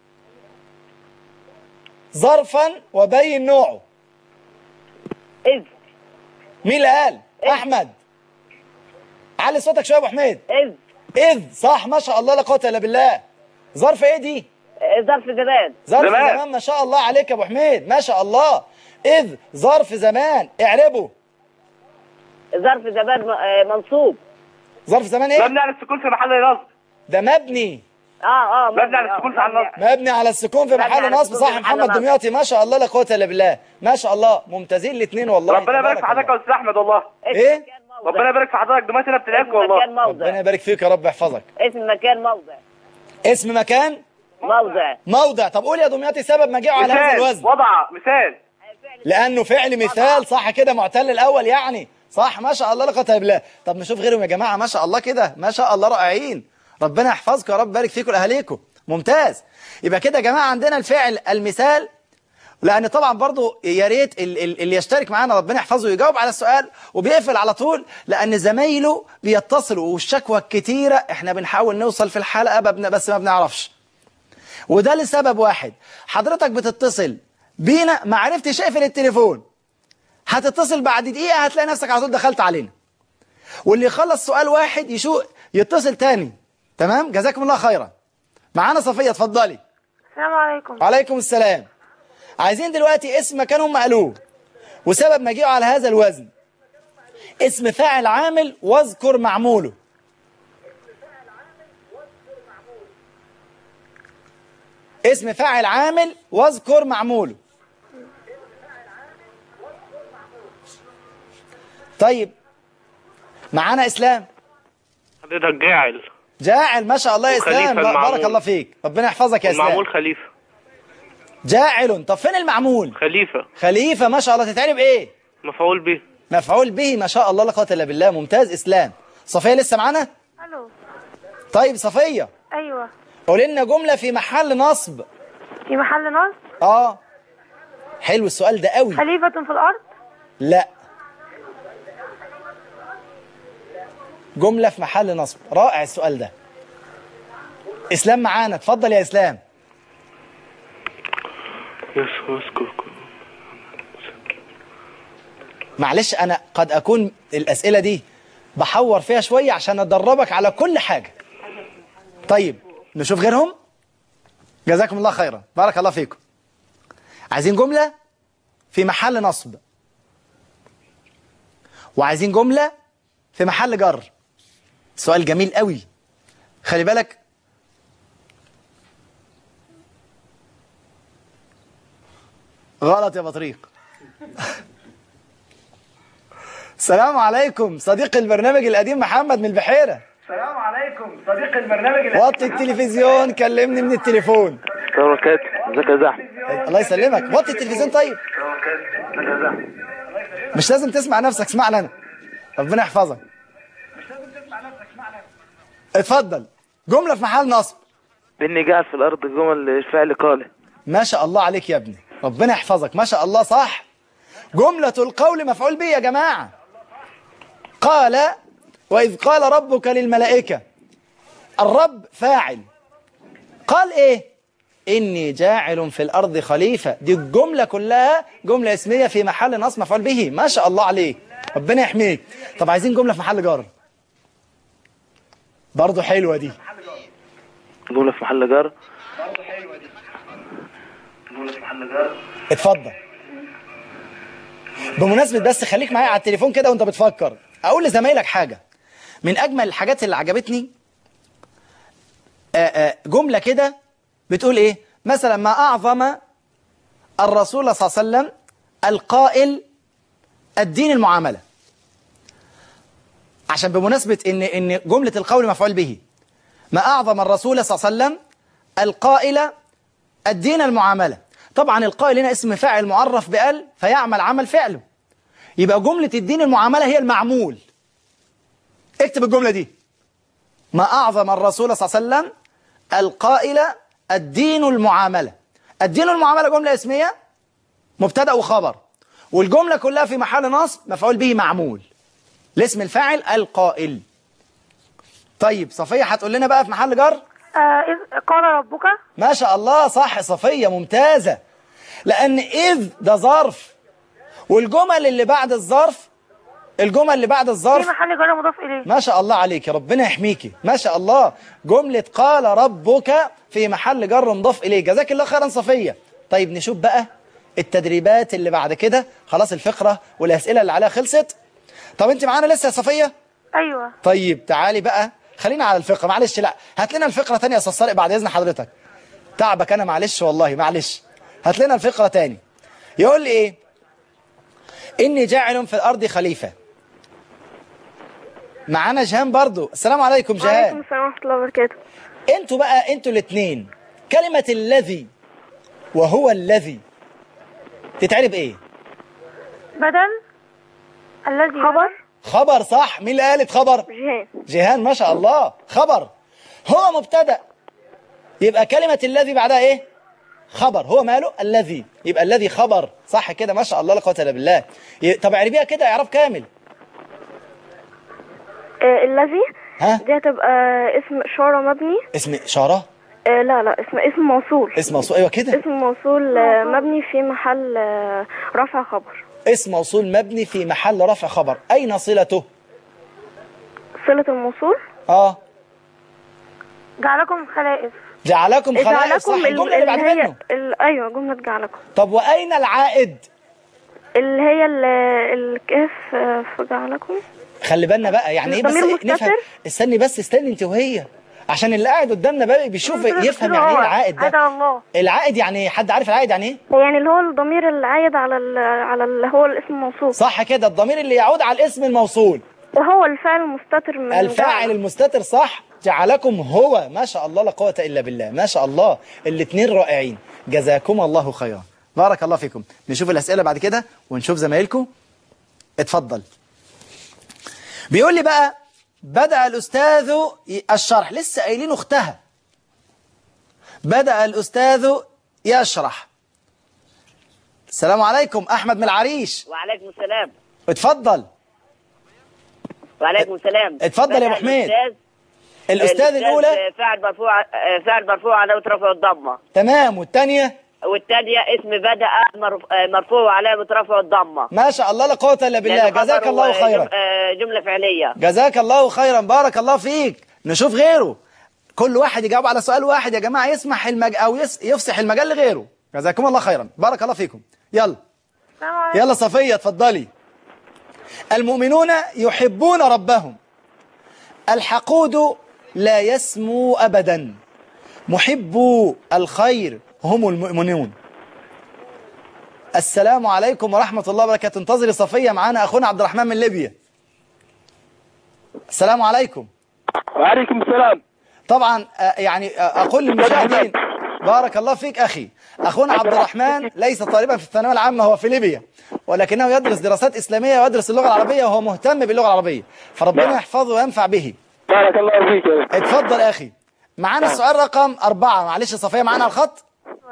ظرفا وبين نوعه اذ مين اللي قال احمد علي صوتك شويه يا ابو حميد اذ اذ صح ما شاء الله لا قوه الا بالله ظرف ايه دي آه، ظرف زمان ظرف زمان. زمان ما شاء الله عليك يا ابو حميد ما شاء الله اذ ظرف زمان اعربه ظرف زمان آه، منصوب ظرف زمان ايه مبني على السكون في محل نصب ده مبني اه اه مبني على السكون في محل نصب مبني على السكون في مبني محل على نصب السكون صح في محل محمد نصب. دمياطي ما شاء الله لا قوه الا بالله ما شاء الله ممتازين الاثنين والله ربنا يبارك في تبارك حضرتك الله. يا استاذ احمد والله ايه كان ربنا يبارك في حضرتك دلوقتي انا بتدعيك اسم والله مكان موضع ربنا يبارك فيك يا رب يحفظك اسم مكان موضع اسم مكان موضع موضع طب قول يا دمياطي سبب مجيئه على هذا مثال الوزن وضع مثال لانه فعل مثال صح كده معتل الاول يعني صح ما شاء الله لا قوه الا بالله طب نشوف غيرهم يا جماعه ما شاء الله كده ما شاء الله رائعين ربنا يحفظكم يا رب يبارك فيكم لاهاليكم ممتاز يبقى كده يا جماعه عندنا الفعل المثال لان طبعا برضو يا ريت ال- ال- اللي يشترك معانا ربنا يحفظه ويجاوب على السؤال وبيقفل على طول لان زمايله بيتصلوا والشكوى الكتيره احنا بنحاول نوصل في الحلقه ببن- بس ما بنعرفش وده لسبب واحد حضرتك بتتصل بينا ما عرفتش اقفل التليفون هتتصل بعد دقيقة هتلاقي نفسك على طول دخلت علينا واللي يخلص سؤال واحد يشوق يتصل تاني تمام جزاكم الله خيرا معانا صفية اتفضلي السلام عليكم وعليكم السلام عايزين دلوقتي اسم مكان هم قالوه وسبب مجيئه على هذا الوزن اسم فاعل عامل واذكر معموله اسم فاعل عامل واذكر معموله طيب معانا اسلام حضرتك جاعل جاعل ما شاء الله يا اسلام وخليفة بارك المعمول. الله فيك ربنا يحفظك يا اسلام المعمول خليفة جاعل طب فين المعمول خليفة خليفة ما شاء الله تتعرب ايه مفعول به مفعول به ما شاء الله لا قوه الا بالله ممتاز اسلام صفيه لسه معانا الو طيب صفيه ايوه قول لنا جمله في محل نصب في محل نصب اه حلو السؤال ده قوي خليفة في الارض لا جمله في محل نصب رائع السؤال ده اسلام معانا اتفضل يا اسلام يس اذكر معلش انا قد اكون الاسئله دي بحور فيها شويه عشان ادربك على كل حاجه طيب نشوف غيرهم جزاكم الله خيرا بارك الله فيكم عايزين جمله في محل نصب وعايزين جمله في محل جر سؤال جميل قوي خلي بالك غلط يا بطريق السلام عليكم صديق البرنامج القديم محمد من البحيرة السلام عليكم صديق البرنامج وطي التلفزيون كلمني من التليفون بركات ازيك يا زحمه الله يسلمك وطي التلفزيون طيب مش لازم تسمع نفسك اسمعنا انا ربنا يحفظك اتفضل جملة في محل نصب اني قاعد في الارض جمل الفعل قال ما شاء الله عليك يا ابني ربنا يحفظك ما شاء الله صح جملة القول مفعول به يا جماعة قال وإذ قال ربك للملائكة الرب فاعل قال إيه إني جاعل في الأرض خليفة دي الجملة كلها جملة اسمية في محل نصب مفعول به ما شاء الله عليك ربنا يحميك طب عايزين جملة في محل جار برضه حلوة دي جمله في محل جار اتفضل بمناسبة بس خليك معايا على التليفون كده وانت بتفكر اقول لزمايلك حاجة من اجمل الحاجات اللي عجبتني آآ آآ جملة كده بتقول ايه مثلا ما اعظم الرسول صلى الله عليه وسلم القائل الدين المعاملة عشان بمناسبة ان ان جملة القول مفعول به ما اعظم الرسول صلى الله عليه وسلم القائل الدين المعاملة طبعا القائل هنا اسم فاعل معرف بال فيعمل عمل فعله يبقى جملة الدين المعاملة هي المعمول اكتب الجملة دي ما أعظم الرسول صلى الله عليه وسلم القائل الدين المعاملة الدين المعاملة جملة اسمية مبتدأ وخبر والجملة كلها في محل نصب مفعول به معمول الاسم الفاعل القائل طيب صفية هتقول لنا بقى في محل جر آه إذ قال ربك ما شاء الله صح صفية ممتازة لأن إذ ده ظرف والجمل اللي بعد الظرف الجمل اللي بعد في الظرف محل جر مضاف اليه ما شاء الله عليك ربنا يحميكي ما شاء الله جملة قال ربك في محل جر مضاف إليه جزاك الله خيرا صفية طيب نشوف بقى التدريبات اللي بعد كده خلاص الفقرة والأسئلة اللي عليها خلصت طب انت معانا لسه يا صفية ايوه طيب تعالي بقى خلينا على الفقرة معلش لا هات لنا الفقرة تانية يا استاذ طارق بعد إذن حضرتك تعبك أنا معلش والله معلش هات لنا الفقرة تاني يقول لي إيه إني جاعل في الأرض خليفة معانا جهان برضو السلام عليكم وعليكم جهان السلام ورحمة الله وبركاته انتوا بقى انتوا الاثنين كلمة الذي وهو الذي تتعرف ايه بدل الذي خبر خبر صح مين اللي قالت خبر جهان جيهان ما شاء الله خبر هو مبتدا يبقى كلمة الذي بعدها ايه خبر هو ماله الذي يبقى الذي خبر صح كده ما شاء الله لا قوه الا بالله ي- طب اعربيها كده اعراب كامل آه الذي ها دي هتبقى اسم إشارة مبني اسم اشاره آه لا لا اسم اسم موصول اسم موصول ايوه كده اسم موصول آه مبني في محل آه رفع خبر اسم موصول مبني في محل رفع خبر اين صلته صلة الموصول اه جعلكم خلائف جعلكم خلائق صح جعلكم الجمله اللي بعد هي منه ال- ايوه جملة جعلكم طب واين العائد اللي هي ال- الكاف آه، في جعلكم خلي بالنا بقى يعني ايه بس الضمير إيه مستتر؟ نفهم استني بس استني انت وهي عشان اللي قاعد قدامنا بقى بيشوف قلت له- يفهم قلت له يعني ايه هو. العائد ده هذا الله العائد يعني ايه حد عارف العائد يعني ايه يعني اللي هو الضمير العايد على ال على اللي هو الاسم الموصول صح كده الضمير اللي يعود على الاسم الموصول وهو الفعل المستتر من الفاعل جعل. المستتر صح جعلكم هو ما شاء الله لا قوة إلا بالله ما شاء الله الاثنين رائعين جزاكم الله خيرا بارك الله فيكم نشوف الأسئلة بعد كده ونشوف زمايلكم اتفضل بيقول لي بقى بدأ الأستاذ ي- الشرح لسه قايلين أختها بدأ الأستاذ يشرح السلام عليكم أحمد من العريش وعليكم السلام اتفضل وعليكم السلام اتفضل يا بدأ أبو حميد. الأستاذ- الأستاذ الأولى فاعل مرفوع آه، فاعل مرفوع علامة رفع الضمة تمام والثانية والثانية اسم بدأ مرف- آه، مرفوع وعلامة رفع الضمة ما شاء الله لا قوة إلا بالله لأنه جزاك خبر الله وجم- خيرا آه، جملة فعلية جزاك الله خيرا بارك الله فيك نشوف غيره كل واحد يجاوب على سؤال واحد يا جماعة يسمح المج... أو يس... يفسح المجال لغيره جزاكم الله خيرا بارك الله فيكم يلا السلام عليكم يلا صفية اتفضلي المؤمنون يحبون ربهم الحقود لا يسمو أبدا محبو الخير هم المؤمنون السلام عليكم ورحمة الله وبركاته انتظري صفية معانا أخونا عبد الرحمن من ليبيا السلام عليكم وعليكم السلام طبعا آه، يعني آه، أقول للمشاهدين بارك الله فيك أخي أخونا عبد الرحمن ليس طالبا في الثانوية العامة هو في ليبيا ولكنه يدرس دراسات إسلامية ويدرس اللغة العربية وهو مهتم باللغة العربية فربنا يحفظه وينفع به بارك الله فيك يا أخي. اتفضل يا أخي معانا السؤال رقم أربعة معلش صفية معانا على الخط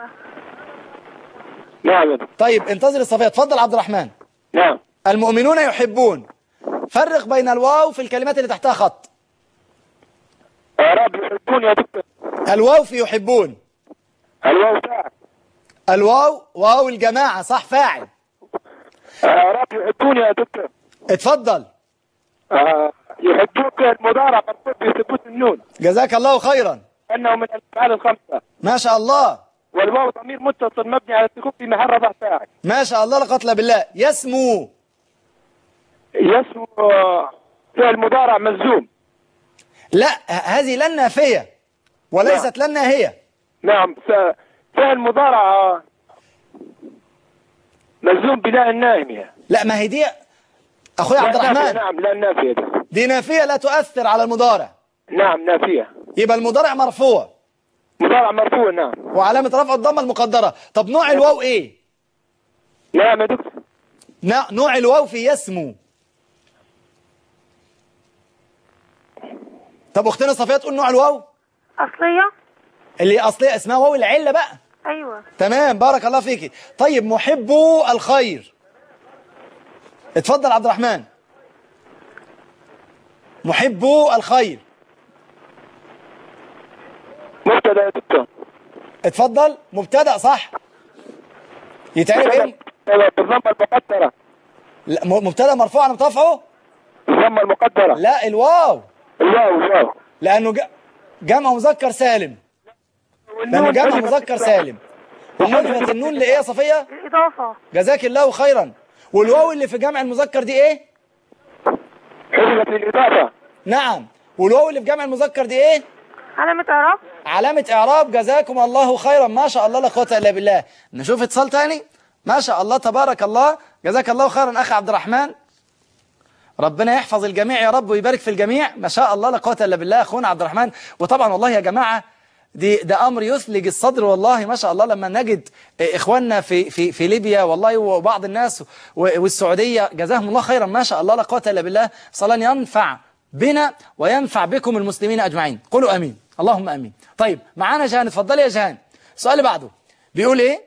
نعم يا دكتور. طيب انتظر صفية اتفضل عبد الرحمن نعم المؤمنون يحبون فرق بين الواو في الكلمات اللي تحتها خط اعراب يحبون يا دكتور الواو في يحبون الواو فاعل الواو واو الجماعة صح فاعل اعراب يحبون يا دكتور اتفضل آه، يحبون المضارع مرفوع بثبوت النون جزاك الله خيرا انه من الافعال الخمسه ما شاء الله والواو ضمير متصل مبني على السكون في محل رفع فاعل ما شاء الله لا قتل بالله يسمو يسمو آه، فعل مضارع مجزوم لا ه- هذه لن نافية وليست لن هي نعم س- فعل مضارع آه، مجزوم بناء الناهية لا ما هي دي اخويا عبد لا نافية، الرحمن نعم لا نافية دي. دي نافية لا تؤثر على المضارع نعم نافية يبقى المضارع مرفوع مضارع مرفوع نعم وعلامة رفع الضمة المقدرة طب نوع الواو ايه نعم يا دكتور نا- نوع الواو في يسمو طب اختنا صفية تقول نوع الواو أصلية اللي اصلية اسمها واو العلة بقى أيوة تمام بارك الله فيكي طيب محبو الخير اتفضل عبد الرحمن محبو الخير مبتدا يا دكتور اتفضل مبتدأ صح يتعرف ايه بالضمة المقدرة لا م- مبتدأ مرفوع انا مترفعه الضمة المقدرة لا الواو الواو الواو لانه ج- جمع مذكر سالم لانه جمع مذكر سالم وحذفت النون لايه يا صفيه الإضافة جزاك الله خيرا والواو اللي في جمع المذكر دي ايه حذفت للإضافة نعم والواو اللي في جمع المذكر دي ايه علامة إعراب علامة إعراب جزاكم الله خيرا ما شاء الله لا قوة إلا بالله نشوف اتصال تاني ما شاء الله تبارك الله جزاك الله خيرا أخي عبد الرحمن ربنا يحفظ الجميع يا رب ويبارك في الجميع ما شاء الله لا قوه الا بالله اخونا عبد الرحمن وطبعا والله يا جماعه دي ده امر يثلج الصدر والله ما شاء الله لما نجد اخواننا في في في ليبيا والله وبعض الناس و- والسعوديه جزاهم الله خيرا ما شاء الله لا قوه الا بالله صلى الله ينفع بنا وينفع بكم المسلمين اجمعين قولوا امين اللهم امين طيب معانا جهان اتفضلي يا جهان السؤال اللي بعده بيقول ايه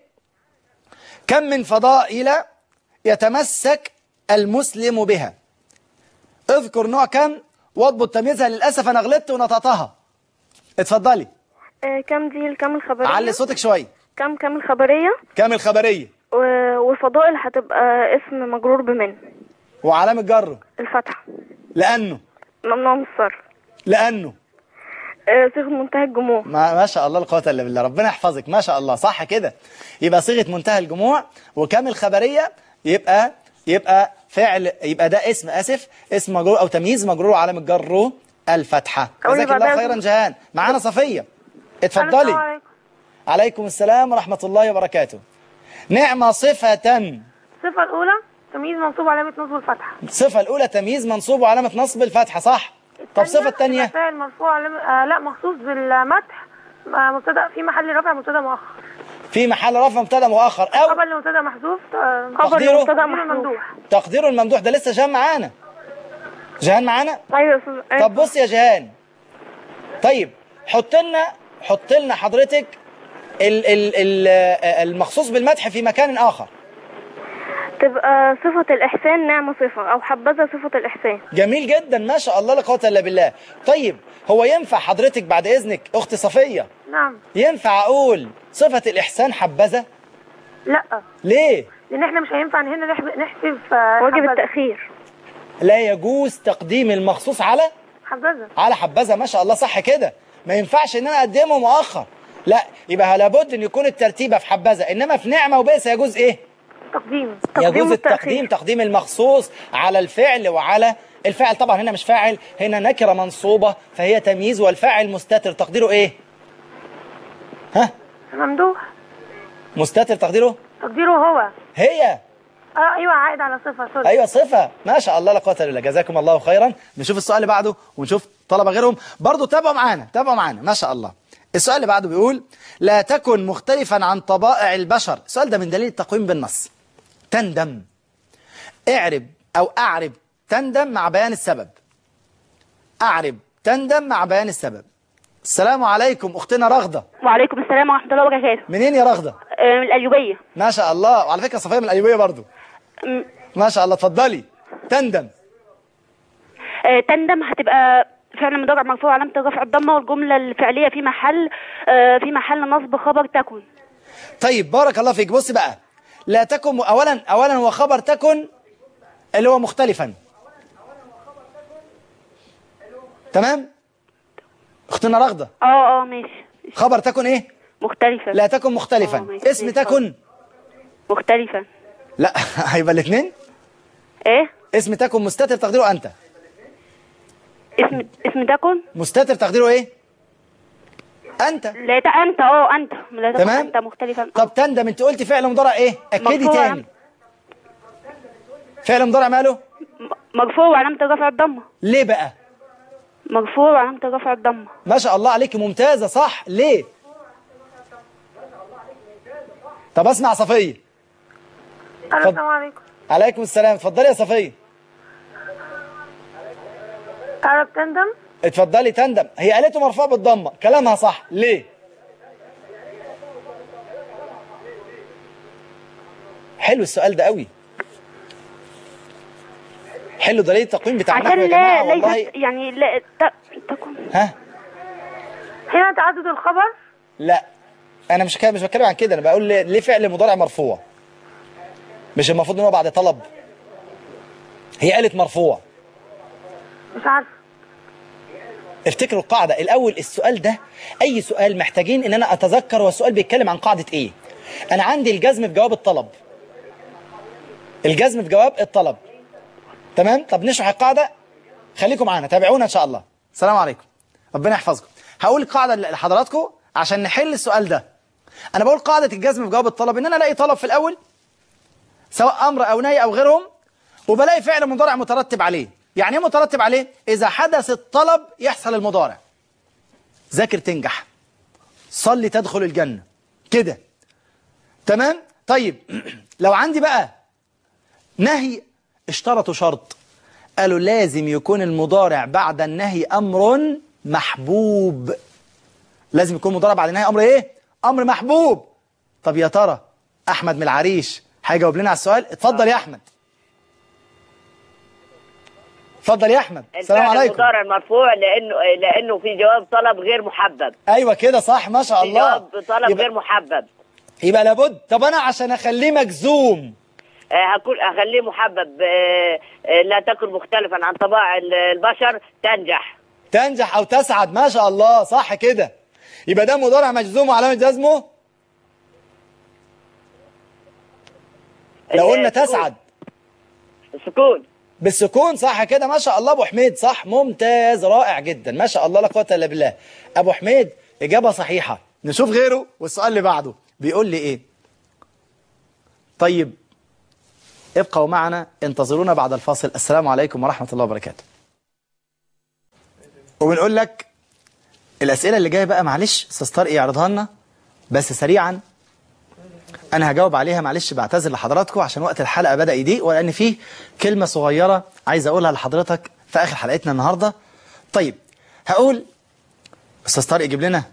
كم من فضائل يتمسك المسلم بها اذكر نوع كم واضبط تمييزها للاسف انا غلطت ونطقتها اتفضلي آه، كم دي الكم الخبرية علي صوتك شويه كم كم الخبرية كام الخبريه و- والفضائل هتبقى اسم مجرور بمن وعلامه جره الفتحة لانه ممنوع من الصرف لانه آه، صيغة منتهى الجموع ما, ما شاء الله لا قوه الا بالله ربنا يحفظك ما شاء الله صح كده يبقى صيغه منتهى الجموع وكام الخبريه يبقى يبقى فعل يبقى ده اسم اسف اسم مجرور او تمييز مجرور وعلامه جره الفتحه قولي جزاك الله بعدها خيرا اسم. جهان معانا صفيه السلام اتفضلي عليكم. عليكم السلام ورحمه الله وبركاته نعمه صفه الصفة الأولى تمييز منصوب علامة نصب الفتحة الصفه الاولى تمييز منصوب وعلامه نصب الفتحه صح طب الصفه الثانيه فاعل مرفوع علامة آه لا مخصوص بالمدح آه، مبتدا في محل رفع مبتدا مؤخر في محل رفع مبتدا مؤخر او خبر لمبتدا محذوف آه، خبر تقديره؟ لمبتدا تقدير محذوف ممدوح تقدير الممدوح ده لسه جهان معانا جهان معانا ايوه يا أستاذ- أيوة. طب بص يا جهان طيب حط لنا حط لنا حضرتك ال ال ال المخصوص بالمدح في مكان آخر تبقى صفة الإحسان نعمة صفة أو حبذا صفة الإحسان جميل جدا ما شاء الله لا قوه الا بالله طيب هو ينفع حضرتك بعد إذنك أخت صفية نعم ينفع أقول صفة الإحسان حبذا لا ليه لان احنا مش هينفع هنا نحب- نحذف آه، واجب حبذا. التأخير لا يجوز تقديم المخصوص على حبذا على حبذا ما شاء الله صح كده ما ينفعش ان انا اقدمه مؤخر لا يبقى لابد ان يكون الترتيبه في حبذا انما في نعمه وبئس يجوز ايه تقديم تقديم يجوز والتأخير. التقديم تقديم المخصوص على الفعل وعلى الفاعل طبعا هنا مش فاعل هنا نكره منصوبه فهي تمييز والفاعل مستتر تقديره ايه ها ممدوح مستتر تقديره تقديره هو هي اه ايوه عائد على صفه سوري ايوه صفه ما شاء الله لا قوه الا بالله جزاكم الله خيرا نشوف السؤال اللي بعده ونشوف طلبه غيرهم برضو تابعوا معانا تابعوا معانا ما شاء الله السؤال اللي بعده بيقول لا تكن مختلفا عن طبائع البشر السؤال ده من دليل التقويم بالنص تندم اعرب او اعرب تندم مع بيان السبب اعرب تندم مع بيان السبب السلام عليكم اختنا رغده وعليكم السلام ورحمة الله وبركاته منين يا رغده آه، من الأيوبية ما شاء الله وعلى فكره صفيه من الايوبيه برضو م- ما شاء الله اتفضلي تندم آه، تندم هتبقى فعل مضارع مرفوع علامة رفع الضمة والجملة الفعلية في محل آه، في محل نصب خبر تكن طيب بارك الله فيك بص بقى لا تكن اولا اولا هو خبر تكن اللي هو مختلفا تمام اختنا رغده اه اه ماشي خبر تكن ايه مختلفة لا تكن مختلفا آه، ماشي. اسم ماشي. تكن مختلفة لا هيبقى الاثنين ايه اسم تكن مستتر تقديره انت اسم اسم تكن مستتر تقديره ايه انت لا ت- انت اه انت لا تكن تمام. انت مختلفا طب تندم انت قلت فعل مضارع ايه اكدي مرفوع. تاني فعل مضارع ماله م- مرفوع وعلامة رفع الضمة ليه بقى مرفوع وعلامة رفع الضمة ما شاء الله عليك ممتازة صح ليه طب اسمع صفية الو السلام عليكم عليكم السلام اتفضلي يا صفية الو بتندم اتفضلي تندم هي قالته مرفوع بالضمة كلامها صح ليه حلو السؤال ده قوي حلو دليل التقويم بتاع النحو عشان يا جماعة لا والله ليست يعني لا ت- تكن ها هنا تعدد الخبر لا انا مش كده مش بتكلم عن كده انا بقول ليه ليه فعل مضارع مرفوع مش المفروض ان هو بعد طلب هي قالت مرفوع مش عارفه افتكروا القاعدة الأول السؤال ده أي سؤال محتاجين إن أنا أتذكر هو السؤال بيتكلم عن قاعدة إيه أنا عندي الجزم في جواب الطلب الجزم في جواب الطلب تمام طب نشرح القاعدة خليكم معانا تابعونا إن شاء الله السلام عليكم ربنا يحفظكم هقول القاعدة لحضراتكم عشان نحل السؤال ده أنا بقول قاعدة الجزم في جواب الطلب إن أنا ألاقي طلب في الأول سواء أمر أو نهي أو غيرهم وبلاقي فعل مضارع مترتب عليه يعني ايه مترتب عليه اذا حدث الطلب يحصل المضارع ذاكر تنجح صلي تدخل الجنة كده تمام طيب لو عندي بقى نهي اشترطوا شرط قالوا لازم يكون المضارع بعد النهي أمر محبوب لازم يكون مضارع بعد النهي أمر إيه؟ أمر محبوب طب يا ترى أحمد من العريش هيجاوب لنا على السؤال اتفضل يا أحمد اتفضل يا أحمد السلام الفعل عليكم المضارع مرفوع لانه لانه في جواب طلب غير محبب أيوة كده صح ما شاء في الله جواب طلب يبقى, غير محبب يبقى لابد طب أنا عشان أخليه مجزوم آه، هكون اخليه محبب آه، آه، لا تكن مختلفا عن طباع ال- البشر تنجح تنجح أو تسعد ما شاء الله صح كده يبقى ده مضارع مجزوم وعلامة جزمه لو قلنا السكون. تسعد السكون بالسكون صح كده ما شاء الله ابو حميد صح ممتاز رائع جدا ما شاء الله لا قوه الا بالله ابو حميد اجابه صحيحه نشوف غيره والسؤال اللي بعده بيقول لي ايه طيب ابقوا معنا انتظرونا بعد الفاصل السلام عليكم ورحمه الله وبركاته وبنقول لك الاسئله اللي جايه بقى معلش استاذ طارق يعرضها لنا بس سريعا انا هجاوب عليها معلش بعتذر لحضراتكم عشان وقت الحلقه بدا يضيق ولان فيه كلمه صغيره عايز اقولها لحضرتك في اخر حلقتنا النهارده طيب هقول استاذ طارق يجيب لنا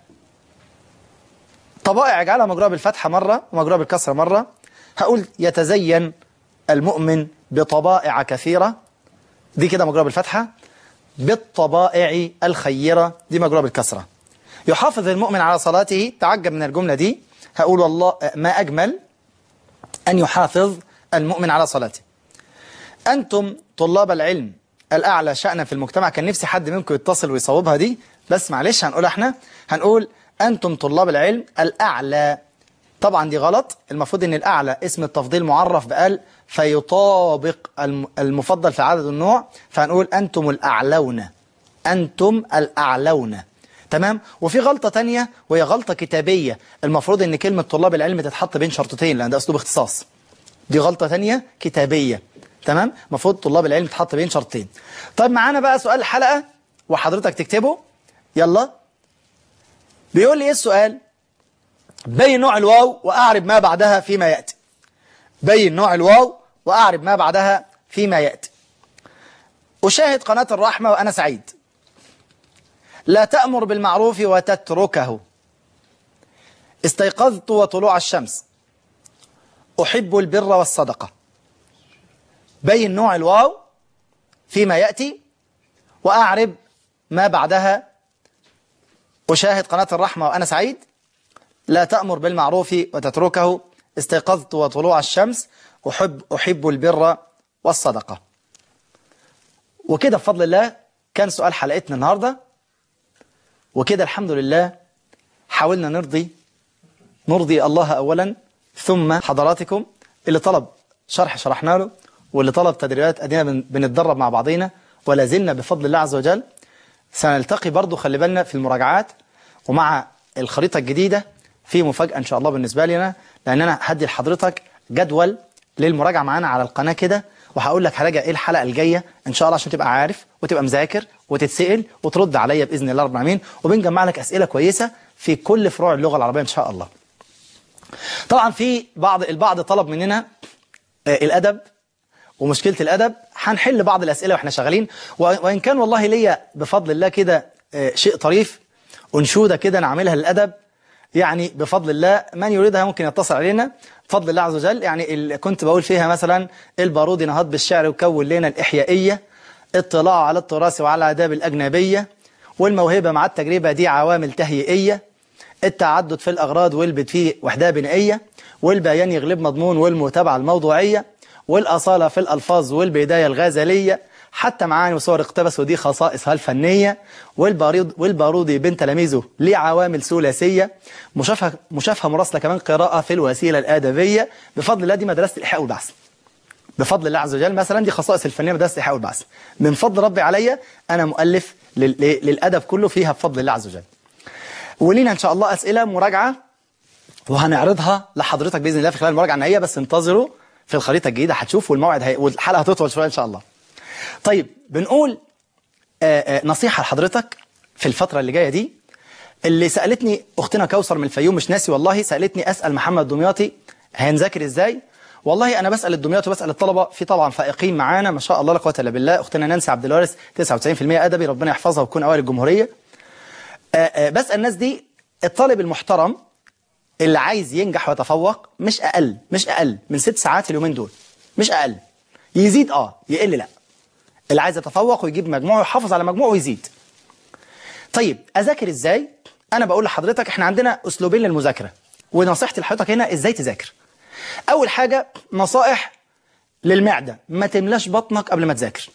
طبائع اجعلها مجروءه بالفتحه مره ومجروءه بالكسره مره هقول يتزين المؤمن بطبائع كثيره دي كده مجروءه بالفتحه بالطبائع الخيره دي مجروءه بالكسره يحافظ المؤمن على صلاته تعجب من الجمله دي هقول والله ما أجمل أن يحافظ المؤمن على صلاته أنتم طلاب العلم الأعلى شأنا في المجتمع كان نفسي حد منكم يتصل ويصوبها دي بس معلش هنقول احنا هنقول أنتم طلاب العلم الأعلى طبعا دي غلط المفروض ان الأعلى اسم التفضيل معرف بقال فيطابق الم- المفضل في عدد النوع فهنقول أنتم الأعلون أنتم الأعلون تمام وفي غلطة تانية وهي غلطة كتابية المفروض ان كلمة طلاب العلم تتحط بين شرطتين لان ده اسلوب اختصاص دي غلطة تانية كتابية تمام المفروض طلاب العلم تتحط بين شرطين طيب معانا بقى سؤال الحلقة وحضرتك تكتبه يلا بيقول لي ايه السؤال بين نوع الواو واعرب ما بعدها فيما يأتي بين نوع الواو واعرب ما بعدها فيما يأتي أشاهد قناة الرحمة وأنا سعيد لا تأمر بالمعروف وتتركه استيقظت وطلوع الشمس أحب البر والصدقة بين نوع الواو فيما يأتي وأعرب ما بعدها أشاهد قناة الرحمة وأنا سعيد لا تأمر بالمعروف وتتركه استيقظت وطلوع الشمس أحب, أحب البر والصدقة وكده بفضل الله كان سؤال حلقتنا النهارده وكده الحمد لله حاولنا نرضي نرضي الله أولا ثم حضراتكم اللي طلب شرح شرحنا له واللي طلب تدريبات أدينا بن- بنتدرب مع بعضينا ولا زلنا بفضل الله عز وجل سنلتقي برضو خلي بالنا في المراجعات ومع الخريطة الجديدة في مفاجأة إن شاء الله بالنسبة لنا لأن أنا هدي لحضرتك جدول للمراجعة معانا على القناة كده وهقول لك هراجع ايه الحلقة الجاية ان شاء الله عشان تبقى عارف وتبقى مذاكر وتتسأل وترد عليا بإذن الله رب العالمين وبنجمع لك أسئلة كويسة في كل فروع اللغة العربية إن شاء الله طبعا في بعض البعض طلب مننا آه، الأدب ومشكلة الأدب هنحل بعض الأسئلة وإحنا شغالين و- وإن كان والله ليا بفضل الله كده آه، شيء طريف أنشودة كده نعملها للأدب يعني بفضل الله من يريدها ممكن يتصل علينا بفضل الله عز وجل يعني اللي كنت بقول فيها مثلا البارودي نهض بالشعر وكون لنا الإحيائية اطلاع على التراث وعلى الآداب الأجنبية والموهبة مع التجربة دي عوامل تهيئية التعدد في الأغراض والبت فيه وحدة بنائية والبيان يغلب مضمون والمتابعة الموضوعية والأصالة في الألفاظ والبداية الغزلية حتى معاني وصور اقتبس ودي خصائصها الفنية والبارود والبارودي بين تلاميذه ليه عوامل ثلاثية مشافهة مشافهة مراسلة كمان قراءة في الوسيلة الآدبية بفضل الله دي مدرسة الإحياء والبحث بفضل الله عز وجل مثلا دي خصائص الفنية مدرسة الإحياء والبحث من فضل ربي عليا أنا مؤلف لل- ل- للأدب كله فيها بفضل الله عز وجل ولينا إن شاء الله أسئلة مراجعة وهنعرضها لحضرتك بإذن الله في خلال المراجعة النهائية بس انتظروا في الخريطة الجديدة هتشوفوا الموعد هي... والحلقة هتطول شوية إن شاء الله طيب بنقول آه، آه، نصيحة لحضرتك في الفترة اللي جاية دي اللي سألتني أختنا كوثر من الفيوم مش ناسي والله سألتني أسأل محمد دمياطي هنذاكر إزاي والله أنا بسأل الدمياطي وبسأل الطلبة في طبعا فائقين معانا ما شاء الله لا قوة إلا بالله أختنا نانسي عبد الوارث 99% أدبي ربنا يحفظها وتكون أوائل الجمهورية آه، آه، بسأل الناس دي الطالب المحترم اللي عايز ينجح ويتفوق مش أقل مش أقل من ست ساعات اليومين دول مش أقل يزيد اه يقل لا اللي عايز يتفوق ويجيب مجموعه ويحافظ على مجموعه ويزيد طيب اذاكر ازاي انا بقول لحضرتك احنا عندنا اسلوبين للمذاكره ونصيحتي لحضرتك هنا ازاي تذاكر اول حاجه نصائح للمعده ما تملاش بطنك قبل ما تذاكر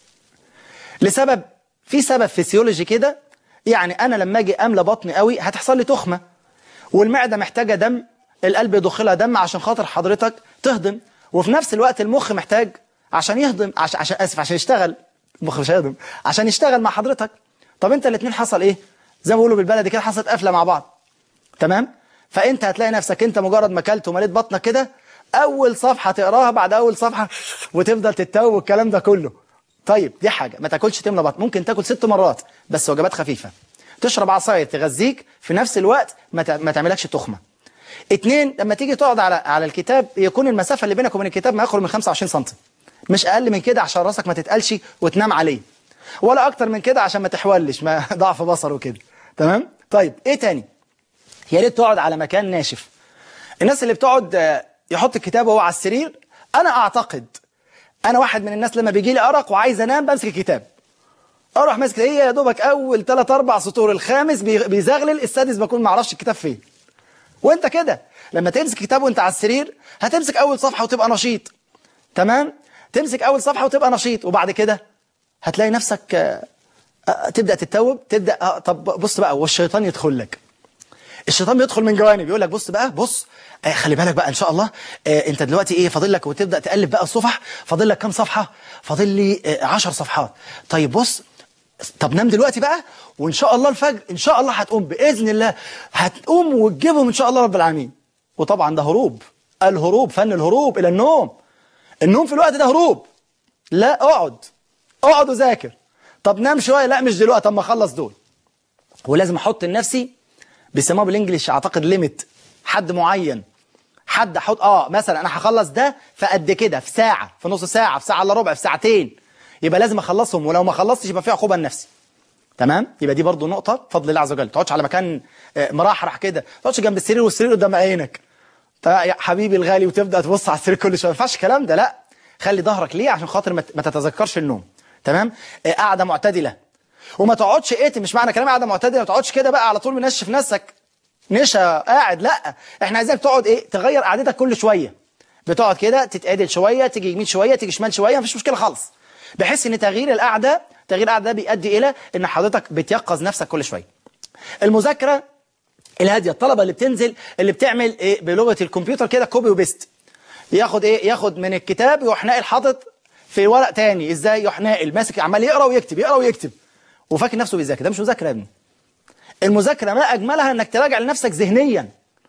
لسبب في سبب فسيولوجي كده يعني انا لما اجي املى بطني قوي هتحصل لي تخمه والمعده محتاجه دم القلب يضخ لها دم عشان خاطر حضرتك تهضم وفي نفس الوقت المخ محتاج عشان يهضم عشان عشان اسف عشان يشتغل المخ مش هيهضم عشان يشتغل مع حضرتك طب انت الاثنين حصل ايه زي ما بيقولوا بالبلدي كده حصلت قفله مع بعض تمام فانت هتلاقي نفسك انت مجرد ما اكلت ومليت بطنك كده اول صفحه تقراها بعد اول صفحه وتفضل تتوب والكلام ده كله طيب دي حاجه ما تاكلش تملى بطن ممكن تاكل ست مرات بس وجبات خفيفه تشرب عصاير تغذيك في نفس الوقت ما تع- ما تعملكش تخمه اتنين لما تيجي تقعد على على الكتاب يكون المسافه اللي بينك وبين الكتاب ما يقرب من 25 سم مش اقل من كده عشان راسك ما تتقلش وتنام عليه ولا اكتر من كده عشان ما تحولش ما ضعف بصر وكده تمام طيب ايه تاني يا ريت تقعد على مكان ناشف الناس اللي بتقعد آه، يحط الكتاب وهو على السرير انا اعتقد انا واحد من الناس لما بيجي لي ارق وعايز انام بمسك الكتاب اروح ماسك هي يا دوبك اول ثلاث اربع سطور الخامس بي- بيزغلل السادس بكون ما اعرفش الكتاب فين وانت كده لما تمسك كتاب وانت على السرير هتمسك اول صفحه وتبقى نشيط تمام تمسك اول صفحه وتبقى نشيط وبعد كده هتلاقي نفسك آه، آه، تبدا تتوب تبدا آه، طب بص بقى والشيطان يدخل لك الشيطان بيدخل من جوانب يقول لك بص بقى بص آه خلي بالك بقى ان شاء الله آه انت دلوقتي ايه فاضل لك وتبدا تقلب بقى الصفح فاضل لك كام صفحه فاضل لي آه 10 صفحات طيب بص طب نام دلوقتي بقى وان شاء الله الفجر ان شاء الله هتقوم باذن الله هتقوم وتجيبهم ان شاء الله رب العالمين وطبعا ده هروب الهروب فن الهروب الى النوم النوم في الوقت ده هروب لا اقعد اقعد وذاكر طب نام شويه لا مش دلوقتي اما اخلص دول ولازم احط لنفسي بيسموها بالانجلش اعتقد ليميت حد معين حد احط اه مثلا انا هخلص ده في قد كده في ساعه في نص ساعه في ساعه الا ربع في ساعتين يبقى لازم اخلصهم ولو ما خلصتش يبقى في عقوبه لنفسي تمام يبقى دي برضو نقطه بفضل الله عز وجل ما تقعدش على مكان آه، مرحرح كده ما تقعدش جنب السرير والسرير قدام عينك تا- يا حبيبي الغالي وتبدا تبص على السرير كل شويه ما ينفعش الكلام ده لا خلي ظهرك ليه عشان خاطر ما ت- ما تتذكرش النوم تمام آه، قاعده معتدله وما تقعدش ايه مش معنى كلام قاعده معتدله ما تقعدش كده بقى على طول منشف نفسك نشا قاعد لا احنا عايزينك تقعد ايه تغير قعدتك كل شويه بتقعد كده تتعدل شويه تيجي يمين شويه تيجي شمال شويه مفيش مشكله خالص بحيث ان تغيير القعده تغيير القعده ده بيؤدي الى ان حضرتك بتيقظ نفسك كل شويه المذاكره الهاديه الطلبه اللي بتنزل اللي بتعمل ايه بلغه الكمبيوتر كده كوبي وبيست ياخد ايه ياخد من الكتاب يروح ناقل حاطط في ورق تاني ازاي يروح ناقل ماسك عمال يقرا ويكتب يقرا ويكتب وفاكر نفسه بيذاكر ده مش مذاكره يا ابني المذاكره ما اجملها انك تراجع لنفسك ذهنيا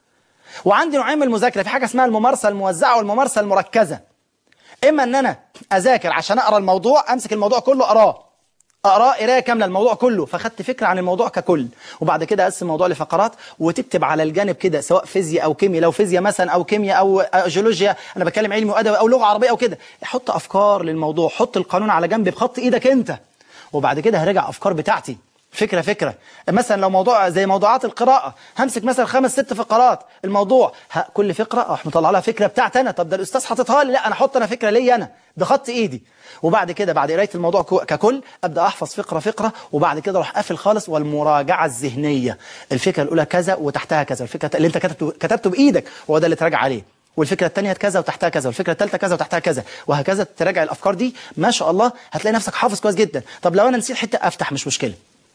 وعندي نوعين من المذاكره في حاجه اسمها الممارسه الموزعه والممارسه المركزه اما ان انا اذاكر عشان اقرا الموضوع امسك الموضوع كله اقراه اقراه قرايه كامله الموضوع كله فخدت فكره عن الموضوع ككل وبعد كده اقسم الموضوع لفقرات وتكتب على الجانب كده سواء فيزياء او كيمياء لو فيزياء مثلا او كيمياء او أو جيولوجيا انا بتكلم علمي وادبي او لغه عربيه او كده حط افكار للموضوع حط القانون على جنب بخط ايدك انت وبعد كده هراجع افكار بتاعتي فكره فكره مثلا لو موضوع زي موضوعات القراءه همسك مثلا خمس ست فقرات الموضوع ه- كل فقره اروح مطلع لها فكره بتاعتي انا طب ده الاستاذ حاططها لي لا انا احط انا فكره ليا انا بخط ايدي وبعد كده بعد قرايه الموضوع كو- ككل ابدا احفظ فقره فقره وبعد كده اروح قافل خالص والمراجعه الذهنيه الفكره الاولى كذا وتحتها كذا الفكره اللي انت كتبته كتبته بايدك وهو ده اللي تراجع عليه والفكره الثانيه كذا وتحتها كذا والفكره الثالثه كذا وتحتها كذا وهكذا تراجع الافكار دي ما شاء الله هتلاقي نفسك حافظ كويس جدا طب لو انا نسيت حته افتح مش مشكله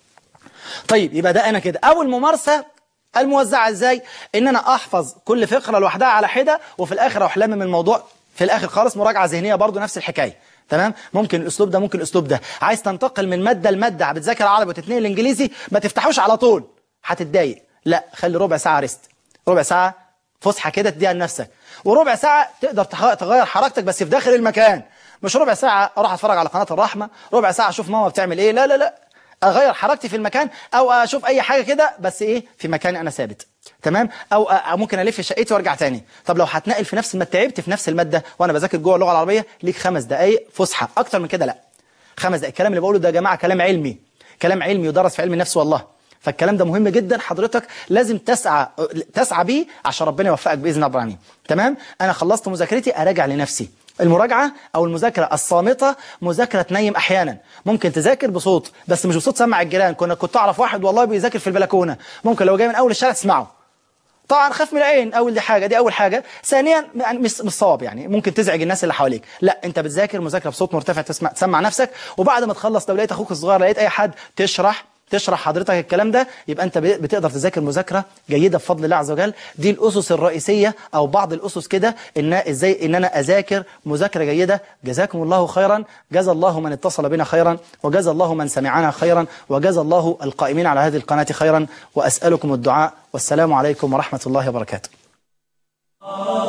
طيب يبقى ده انا كده اول ممارسه الموزعه ازاي ان انا احفظ كل فقره لوحدها على حده وفي الاخر اروح لامم الموضوع في الاخر خالص مراجعه ذهنيه برضو نفس الحكايه تمام ممكن الاسلوب ده ممكن الاسلوب ده عايز تنتقل من ماده لماده بتذاكر عربي وتتنقل الانجليزي ما تفتحوش على طول هتتضايق لا خلي ربع ساعه ريست ربع ساعه فسحه كده تديها لنفسك وربع ساعه تقدر تخ- تغير حركتك بس في داخل المكان مش ربع ساعة اروح اتفرج على قناة الرحمة ربع ساعة اشوف ماما بتعمل ايه لا لا لا اغير حركتي في المكان او اشوف اي حاجة كده بس ايه في مكاني انا ثابت تمام او أو ممكن الف شقتي وارجع تاني طب لو هتنقل في نفس المادة تعبت في نفس المادة وانا بذاكر جوه اللغة العربية ليك خمس دقائق فسحة اكتر من كده لا خمس دقائق الكلام اللي بقوله ده يا جماعة كلام علمي كلام علمي يدرس في علم النفس والله فالكلام ده مهم جدا حضرتك لازم تسعى تسعى بيه عشان ربنا يوفقك باذن الله رب العالمين تمام انا خلصت مذاكرتي اراجع لنفسي المراجعة أو المذاكرة الصامتة مذاكرة تنيم أحيانا ممكن تذاكر بصوت بس مش بصوت سمع الجيران كنا كنت أعرف واحد والله بيذاكر في البلكونة ممكن لو جاي من أول الشارع تسمعه طبعا خاف من العين اول دي حاجه دي اول حاجه ثانيا يعني مش مش صواب يعني ممكن تزعج الناس اللي حواليك لا انت بتذاكر مذاكره بصوت مرتفع تسمع تسمع نفسك وبعد ما تخلص لو لقيت اخوك الصغير لقيت اي حد تشرح تشرح حضرتك الكلام ده يبقى انت بتقدر تذاكر مذاكره جيده بفضل الله عز وجل دي الاسس الرئيسيه او بعض الاسس كده ان ازاي ان انا اذاكر مذاكره جيده جزاكم الله خيرا جزا الله من اتصل بنا خيرا وجزا الله من سمعنا خيرا وجزا الله القائمين على هذه القناه خيرا واسالكم الدعاء والسلام عليكم ورحمه الله وبركاته